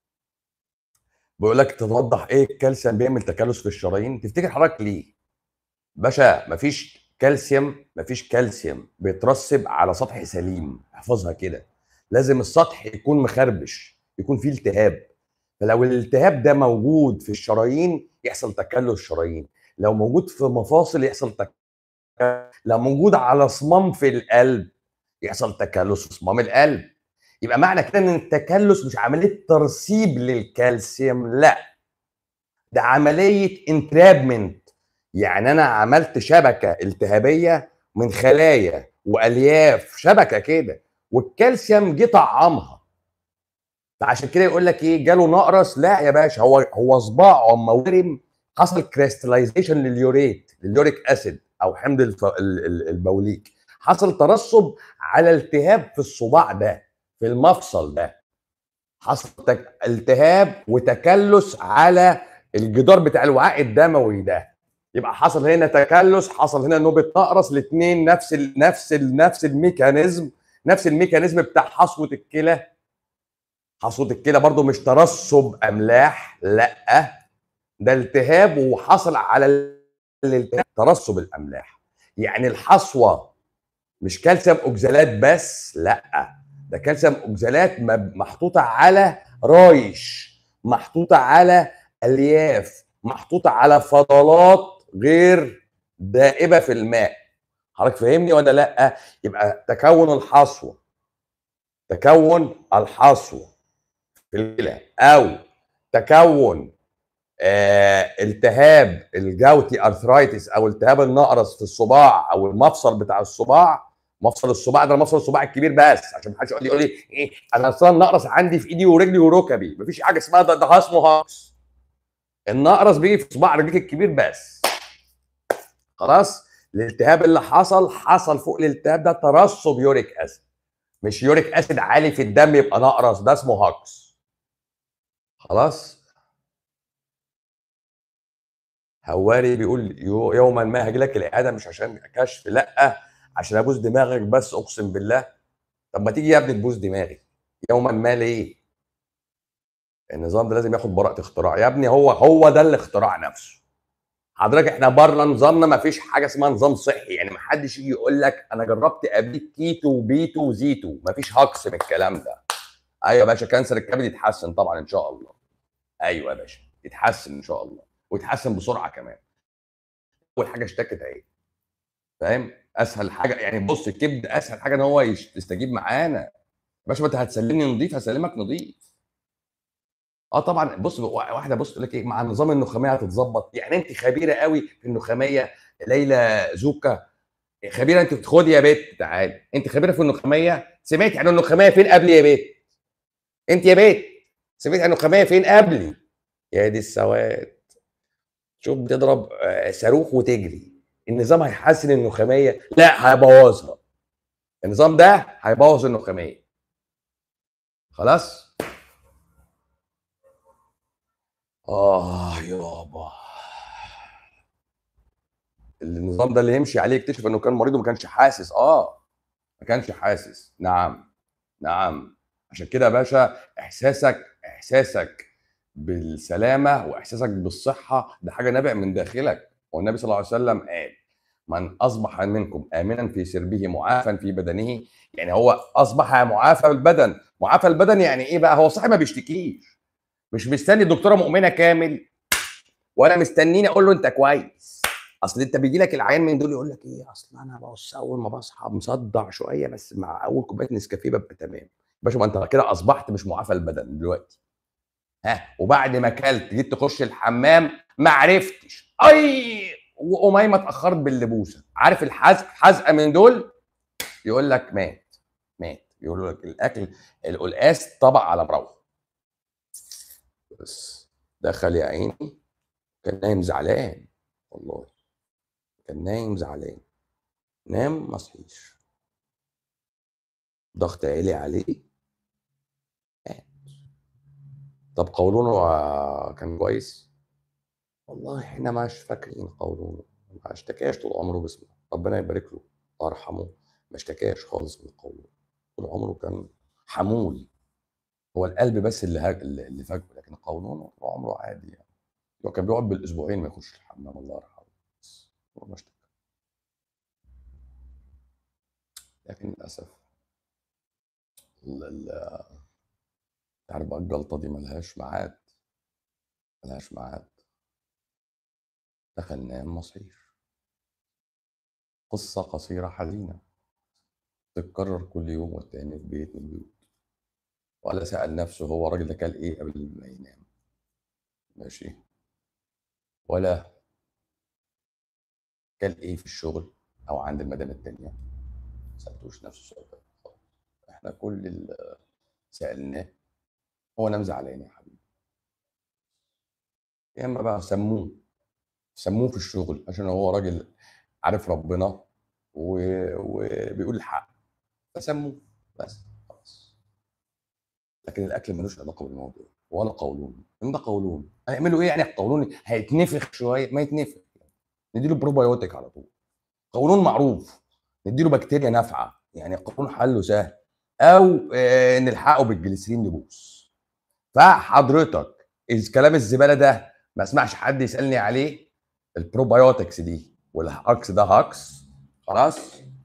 بيقول لك توضح ايه الكالسيوم بيعمل تكلس في الشرايين تفتكر حضرتك ليه باشا مفيش كالسيوم مفيش كالسيوم بيترسب على سطح سليم احفظها كده لازم السطح يكون مخربش يكون فيه التهاب فلو الالتهاب ده موجود في الشرايين يحصل تكلس شرايين لو موجود في مفاصل يحصل تكلس لو موجود على صمام في القلب يحصل تكلس في صمام القلب يبقى معنى كده ان التكلس مش عمليه ترسيب للكالسيوم لا ده عمليه انترابمنت يعني انا عملت شبكه التهابيه من خلايا والياف شبكه كده والكالسيوم جه طعمها فعشان كده يقول لك ايه جاله نقرس لا يا باشا هو هو صباعه اما ورم حصل كريستلايزيشن لليوريت لليوريك اسيد او حمض البوليك حصل ترسب على التهاب في الصباع ده في المفصل ده حصل التهاب وتكلس على الجدار بتاع الوعاء الدموي ده يبقى حصل هنا تكلس حصل هنا نوبه نقرس الاثنين نفس ال نفس ال نفس الميكانيزم نفس الميكانيزم بتاع حصوه الكلى حصوه الكلى برضو مش ترسب املاح لا ده التهاب وحصل على الالتهاب ترسب الاملاح يعني الحصوه مش كالسيوم اوكزالات بس لا ده كالسيوم اوكزالات محطوطه على رايش محطوطه على الياف محطوطه على فضلات غير دائبه في الماء حضرتك فاهمني ولا لا يبقى تكون الحصوه تكون الحصوه في الكلى او تكون آه التهاب الجوتي ارثرايتس او التهاب النقرس في الصباع او المفصل بتاع الصباع مفصل الصباع ده مفصل الصباع الكبير بس عشان ما حدش يقول لي يقول لي ايه انا اصلا النقرس عندي في ايدي ورجلي وركبي مفيش حاجه اسمها ده ده اسمه هاكس النقرس بيجي في صباع رجليك الكبير بس خلاص الالتهاب اللي حصل حصل فوق الالتهاب ده ترسب يوريك اسيد مش يوريك اسيد عالي في الدم يبقى نقرس ده اسمه هاكس خلاص هواري بيقول يوما ما هاجي لك الاعاده مش عشان كشف لا عشان ابوس دماغك بس اقسم بالله طب ما تيجي يا ابني تبوس دماغي يوما ما ليه النظام ده لازم ياخد براءه اختراع يا ابني هو هو ده الاختراع نفسه حضرتك احنا بره نظامنا ما فيش حاجه اسمها نظام صحي يعني ما حدش يجي يقول لك انا جربت قبليك كيتو وبيتو وزيتو ما فيش هكس من الكلام ده ايوه يا باشا كانسر الكبد يتحسن طبعا ان شاء الله ايوه يا باشا يتحسن ان شاء الله ويتحسن بسرعه كمان اول حاجه اشتكت اهي فاهم اسهل حاجه يعني بص الكبد اسهل حاجه ان هو يستجيب معانا يا باشا ما انت هتسلمني نظيف هسلمك نظيف اه طبعا بص واحده بص تقول لك ايه مع النظام النخاميه هتتظبط يعني انت خبيره قوي في النخاميه ليلى زوكا خبيره انت خدي يا بيت تعالي انت خبيره في النخاميه سمعتي عن النخاميه فين قبل يا بيت انت يا بيت سميتها النخاميه فين قبلي يا دي السواد شوف بتضرب آه، صاروخ وتجري النظام هيحسن النخاميه لا هيبوظها النظام ده هيبوظ النخاميه خلاص اه يابا النظام ده اللي يمشي عليه يكتشف انه كان مريض وما كانش حاسس اه ما كانش حاسس نعم نعم عشان كده يا باشا احساسك احساسك بالسلامه واحساسك بالصحه ده حاجه نابع من داخلك والنبي صلى الله عليه وسلم قال من اصبح منكم امنا في سربه معافا في بدنه يعني هو اصبح معافى البدن معافى البدن يعني ايه بقى هو صاحي ما بيشتكيش مش مستني الدكتوره مؤمنه كامل ولا مستنيني اقول له انت كويس اصل انت بيجي لك العيان من دول يقول لك ايه اصل انا بص اول ما بصحى مصدع شويه بس مع اول كوبايه نسكافيه ببقى تمام باشا ما انت كده اصبحت مش معافى البدن دلوقتي ها وبعد ما اكلت جيت تخش الحمام ما عرفتش اي واميمه اتاخرت باللبوسه عارف الحزق حزقه من دول يقول لك مات مات يقول لك الاكل القلقاس طبق على مروحه بس دخل يا عيني كان نايم زعلان والله كان نايم زعلان نام ما صحيش ضغط عالي عليه مات طب قولونه كان كويس والله احنا مش فاكرين قولونه ما اشتكاش طول عمره باسمه ربنا يبارك له الله يرحمه ما اشتكاش خالص من قولونه طول عمره كان حمول هو القلب بس اللي هاج... اللي فاجئه لكن قولونه طول عمره عادي يعني هو كان بيقعد بالاسبوعين ما يخش الحمام الله يرحمه بس هو ما اشتكى لكن للاسف ال... ال... تعرف بقى الجلطه دي ملهاش ميعاد ملهاش ميعاد دخل نام مصير قصة قصيرة حزينة تتكرر كل يوم والتاني في بيت من البيوت ولا سأل نفسه هو الراجل ده كان ايه قبل ما ينام ماشي ولا كان ايه في الشغل او عند المدام التانية ما سألتوش نفسه السؤال ده خالص احنا كل اللي سألناه هو نام زعلان يا حبيبي يا اما بقى سموه سموه في الشغل عشان هو راجل عارف ربنا و... وبيقول الحق فسموه بس خلاص لكن الاكل ملوش علاقه بالموضوع ولا قولون ان ده قولون هيعملوا ايه يعني قولون هيتنفخ شويه ما يتنفخ نديله بروبايوتيك على طول قولون معروف نديله بكتيريا نافعه يعني قولون حله سهل او آه نلحقه بالجليسرين نبوس فحضرتك الكلام الزباله ده ما اسمعش حد يسالني عليه البروبايوتكس دي والهاكس ده هاكس خلاص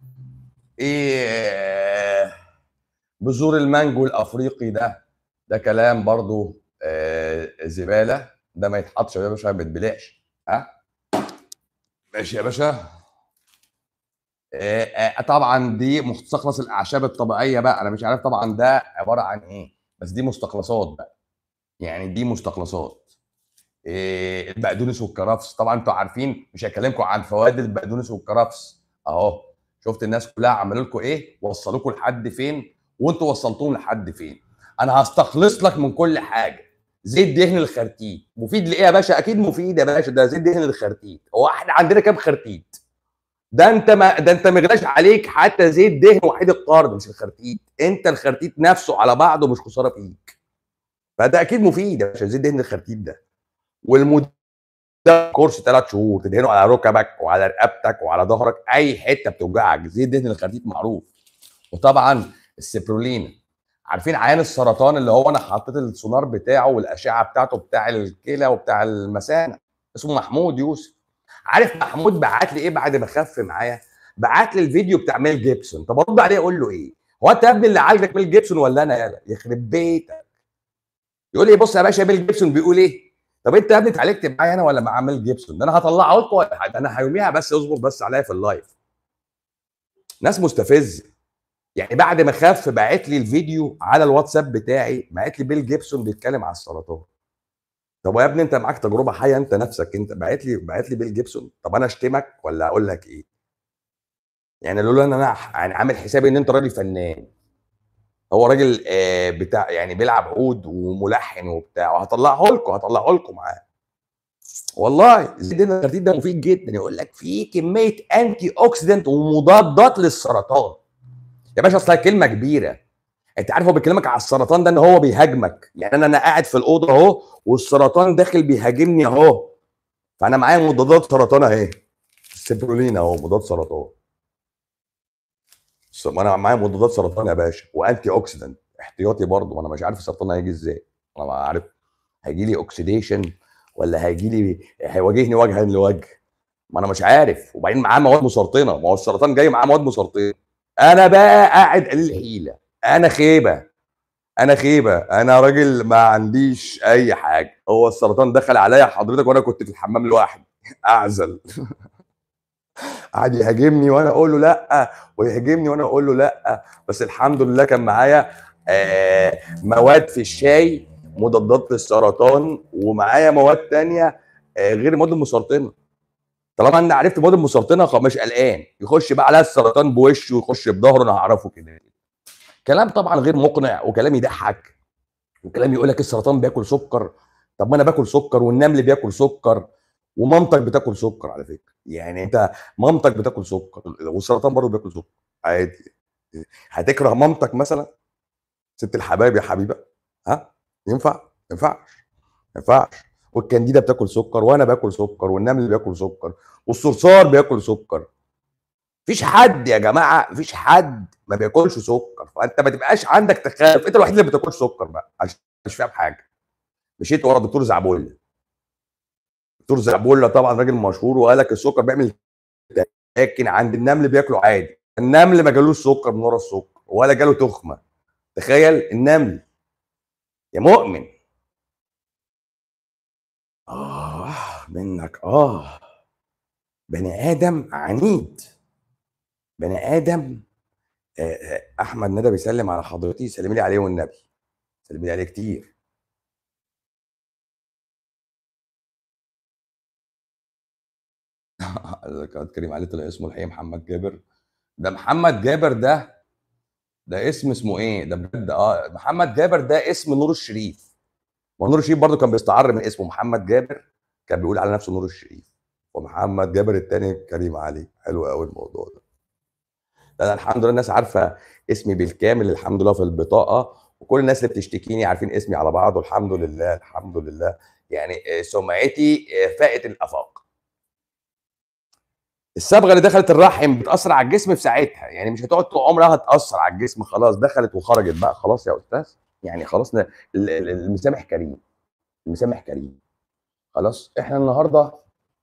ايه بذور المانجو الافريقي ده ده كلام برضو آه زباله ده ما يتحطش يا باشا ما يتبلعش ها ماشي يا باشا آه آه طبعا دي مستخلص الاعشاب الطبيعيه بقى انا مش عارف طبعا ده عباره عن ايه بس دي مستخلصات بقى يعني دي مستخلصات إيه البقدونس والكرفس طبعا انتوا عارفين مش هكلمكم عن فوائد البقدونس والكرفس اهو شفت الناس كلها عملوا لكم ايه وصلوكم لحد فين وانتوا وصلتوهم لحد فين انا هستخلص لك من كل حاجه زيت دهن الخرتيت مفيد لايه يا باشا اكيد مفيد يا باشا ده زيت دهن الخرتيت هو احنا عندنا كام خرتيت ده انت ما ده انت مغلاش عليك حتى زيت دهن وحيد القرن مش الخرتيت انت الخرتيت نفسه على بعضه مش خساره فيك فده اكيد مفيد يا باشا زيت دهن الخرتيت ده والمد ده كورس ثلاث شهور تدهنه على ركبك وعلى رقبتك وعلى ظهرك اي حته بتوجعك زيت دهن الخرتيت معروف وطبعا السبرولين عارفين عيان السرطان اللي هو انا حطيت السونار بتاعه والاشعه بتاعته بتاع الكلى وبتاع المثانه اسمه محمود يوسف عارف محمود بعت لي ايه بعد ما خف معايا بعت لي الفيديو بتاع ميل جيبسون طب ارد عليه اقول له ايه هو انت يا ابني اللي عالجك ميل جيبسون ولا انا يالا يخرب بيتك يقول لي بص يا باشا ميل جيبسون بيقول ايه طب انت يا ابني اتعالجت معايا انا ولا مع ميل جيبسون ده انا هطلعه لكم ولا حاجه انا هيوميها بس اصبر بس عليا في اللايف ناس مستفزه يعني بعد ما خف بعت لي الفيديو على الواتساب بتاعي بعت لي بيل جيبسون بيتكلم على السرطان طب يا ابني انت معاك تجربه حيه انت نفسك انت بعت لي بعت لي بيل جيبسون طب انا اشتمك ولا اقول لك ايه يعني لولا ان انا يعني عامل حسابي ان انت راجل فنان هو راجل آه، بتاع يعني بيلعب عود وملحن وبتاع وهطلعه لكم هطلعه لكم معاه والله زيت الكارتين ده مفيد جدا يقول لك فيه كميه انتي اوكسيدنت ومضادات للسرطان يا باشا اصلها كلمه كبيره انت عارف هو بيكلمك على السرطان ده ان هو بيهاجمك يعني انا انا قاعد في الاوضه اهو والسرطان داخل بيهاجمني اهو فانا معايا مضادات سرطان اهي السيبرولين اهو مضاد سرطان ما انا معايا مضادات سرطان يا باشا وانتي اوكسيدنت احتياطي برضه انا مش عارف السرطان هيجي ازاي انا ما عارف هيجي لي اوكسيديشن ولا هيجي لي هيواجهني وجها لوجه ما انا مش عارف وبعدين معاه مواد مسرطنه ما هو السرطان جاي معاه مواد مسرطنه انا بقى قاعد قليل الحيله انا خيبه انا خيبه انا راجل ما عنديش اي حاجه هو السرطان دخل عليا حضرتك وانا كنت في الحمام لوحدي اعزل قعد يهاجمني وانا اقول له لا ويهاجمني وانا اقول له لا بس الحمد لله كان معايا آه، مواد في الشاي مضادات للسرطان ومعايا مواد تانية آه، غير المواد المسرطنه طالما انا عرفت المواد المسرطنه مش قلقان يخش بقى عليها السرطان بوشه ويخش بظهره انا هعرفه كده كلام طبعا غير مقنع وكلام يضحك وكلام يقول لك السرطان بياكل سكر طب ما انا باكل سكر والنمل بياكل سكر ومامتك بتاكل سكر على فكره يعني انت مامتك بتاكل سكر والسرطان برضه بياكل سكر عادي هتكره مامتك مثلا ست الحبايب يا حبيبه ها ينفع ما ينفعش ما ينفعش والكنديده بتاكل سكر وانا باكل سكر والنمل بياكل سكر والصرصار بياكل سكر مفيش حد يا جماعه مفيش حد ما بياكلش سكر فانت ما تبقاش عندك تخاف انت الوحيد اللي ما بتاكلش سكر بقى عشان مش فاهم حاجه مشيت ورا دكتور زعبولة دكتور زعبولة طبعا راجل مشهور وقال لك السكر بيعمل لكن عند النمل بياكلوا عادي النمل ما جالوش سكر من ورا السكر ولا جاله تخمه تخيل النمل يا مؤمن اه منك اه بني ادم عنيد بني ادم احمد ندى بيسلم على حضرتي سلمي لي عليه والنبي سلمي لي عليه كتير الكابتن كريم علي طلع اسمه الحقيقي محمد جابر ده محمد جابر ده ده اسم اسمه ايه ده بجد اه محمد جابر ده اسم نور الشريف ونور الشريف برضه كان بيستعر من اسمه محمد جابر كان بيقول على نفسه نور الشريف ومحمد جابر الثاني كريم علي حلو قوي الموضوع ده انا الحمد لله الناس عارفه اسمي بالكامل الحمد لله في البطاقه وكل الناس اللي بتشتكيني عارفين اسمي على بعضه الحمد لله الحمد لله يعني سمعتي فاقت الافاق الصبغه اللي دخلت الرحم بتاثر على الجسم في ساعتها يعني مش هتقعد طول عمرها تاثر على الجسم خلاص دخلت وخرجت بقى خلاص يا استاذ يعني خلاص المسامح كريم المسامح كريم خلاص احنا النهارده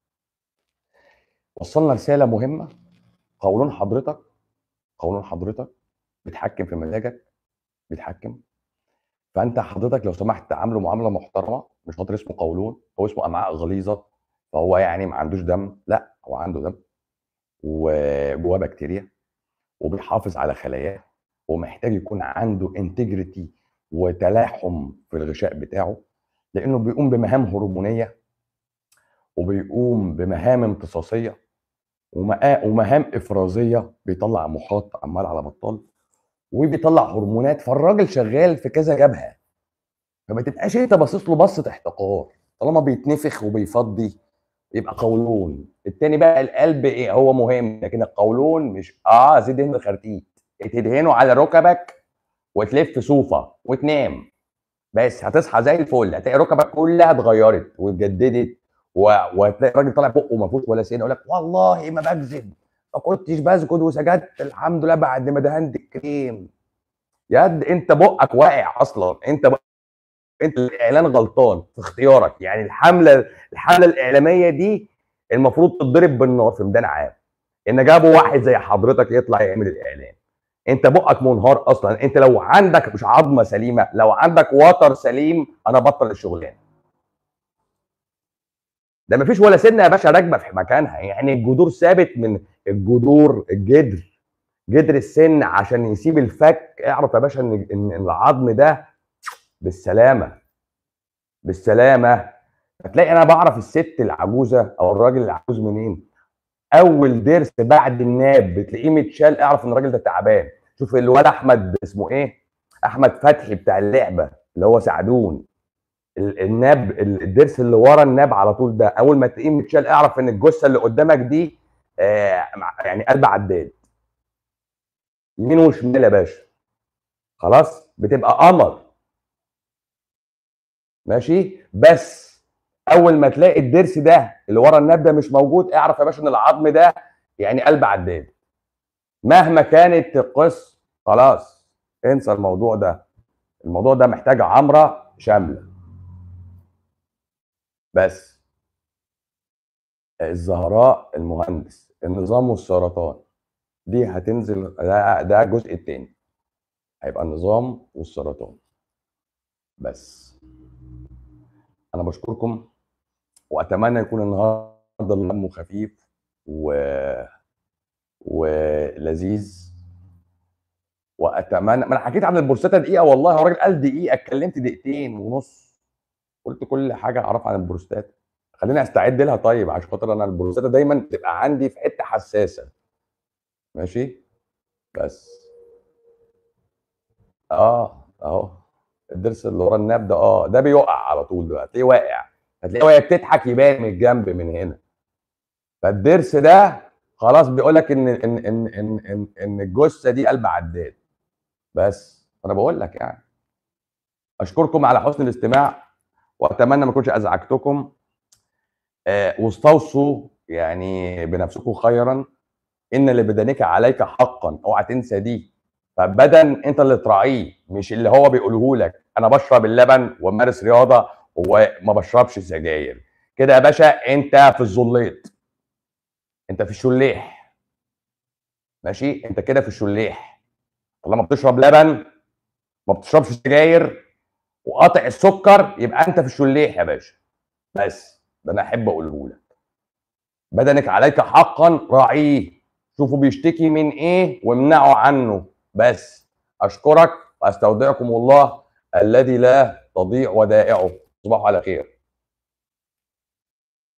وصلنا رساله مهمه قولون حضرتك قولون حضرتك بيتحكم في مزاجك بيتحكم فانت حضرتك لو سمحت تعامله معامله محترمه مش خاطر اسمه قولون هو اسمه امعاء غليظه فهو يعني ما عندوش دم لا هو عنده دم وجواه بكتيريا وبيحافظ على خلاياه ومحتاج يكون عنده انتجريتي وتلاحم في الغشاء بتاعه لانه بيقوم بمهام هرمونيه وبيقوم بمهام امتصاصيه ومهام افرازيه بيطلع مخاط عمال على بطال وبيطلع هرمونات فالراجل شغال في كذا جبهه فما تبقاش انت باصص له بصه احتقار طالما بيتنفخ وبيفضي يبقى قولون التاني بقى القلب ايه هو مهم لكن القولون مش اه زي دهن الخرتيت تدهنه على ركبك وتلف صوفه وتنام بس هتصحى زي الفل هتلاقي ركبك كلها اتغيرت واتجددت وهتلاقي الراجل طالع بقه ما فيهوش ولا سين يقول لك والله ما بكذب ما كنتش بسجد وسجدت الحمد لله بعد ما دهنت الكريم يد انت بقك واقع اصلا انت بق... انت الاعلان غلطان في اختيارك يعني الحمله الحمله الاعلاميه دي المفروض تتضرب بالنار في ميدان عام ان جابوا واحد زي حضرتك يطلع يعمل الاعلان انت بقك منهار اصلا انت لو عندك مش عظمه سليمه لو عندك وتر سليم انا بطل الشغلانه ده ما فيش ولا سنه يا باشا راكبه في مكانها يعني الجذور ثابت من الجذور الجدر جدر السن عشان يسيب الفك اعرف يا باشا ان ان العظم ده بالسلامه بالسلامه هتلاقي انا بعرف الست العجوزه او الراجل العجوز منين اول ضرس بعد الناب بتلاقيه متشال اعرف ان الراجل ده تعبان شوف الولد احمد اسمه ايه احمد فتحي بتاع اللعبه اللي هو سعدون ال- الناب ال- الضرس اللي ورا الناب على طول ده اول ما تلاقيه متشال اعرف ان الجثه اللي قدامك دي آه، مع- يعني قلب عداد يمين وشمال يا باشا خلاص بتبقى قمر ماشي بس اول ما تلاقي الضرس ده اللي ورا الناب ده مش موجود اعرف يا باشا ان العظم ده يعني قلب عداد مهما كانت القصه خلاص انسى الموضوع ده الموضوع ده محتاج عمره شامله بس الزهراء المهندس النظام والسرطان دي هتنزل ده, ده الجزء الثاني هيبقى النظام والسرطان بس انا بشكركم واتمنى يكون النهارده دمه خفيف و ولذيذ واتمنى ما انا حكيت عن البروستاتا دقيقه والله هو الراجل قال دقيقه اتكلمت دقيقتين ونص قلت كل حاجه اعرفها عن البروستاتا خليني استعد لها طيب عشان خاطر انا البروستاتا دايما تبقى عندي في حته حساسه ماشي بس اه اهو الضرس اللي ورا الناب ده اه ده بيقع على طول ده هتلاقيه واقع هتلاقيه وهي بتضحك يبان من الجنب من هنا فالضرس ده خلاص بيقول لك ان ان ان ان ان, إن الجثه دي قلب عداد بس انا بقول لك يعني اشكركم على حسن الاستماع واتمنى ما اكونش ازعجتكم آه واستوصوا يعني بنفسكم خيرا ان لبدنك عليك حقا اوعى تنسى دي فبدن انت اللي تراعيه مش اللي هو بيقوله لك انا بشرب اللبن ومارس رياضه وما بشربش سجاير كده يا باشا انت في الزليط انت في الشليح ماشي انت كده في الشليح طالما بتشرب لبن ما بتشربش سجاير وقاطع السكر يبقى انت في الشليح يا باشا بس ده انا احب اقوله لك بدنك عليك حقا راعيه شوفوا بيشتكي من ايه وامنعوا عنه بس اشكرك واستودعكم الله الذي لا تضيع ودائعه تصبحوا على خير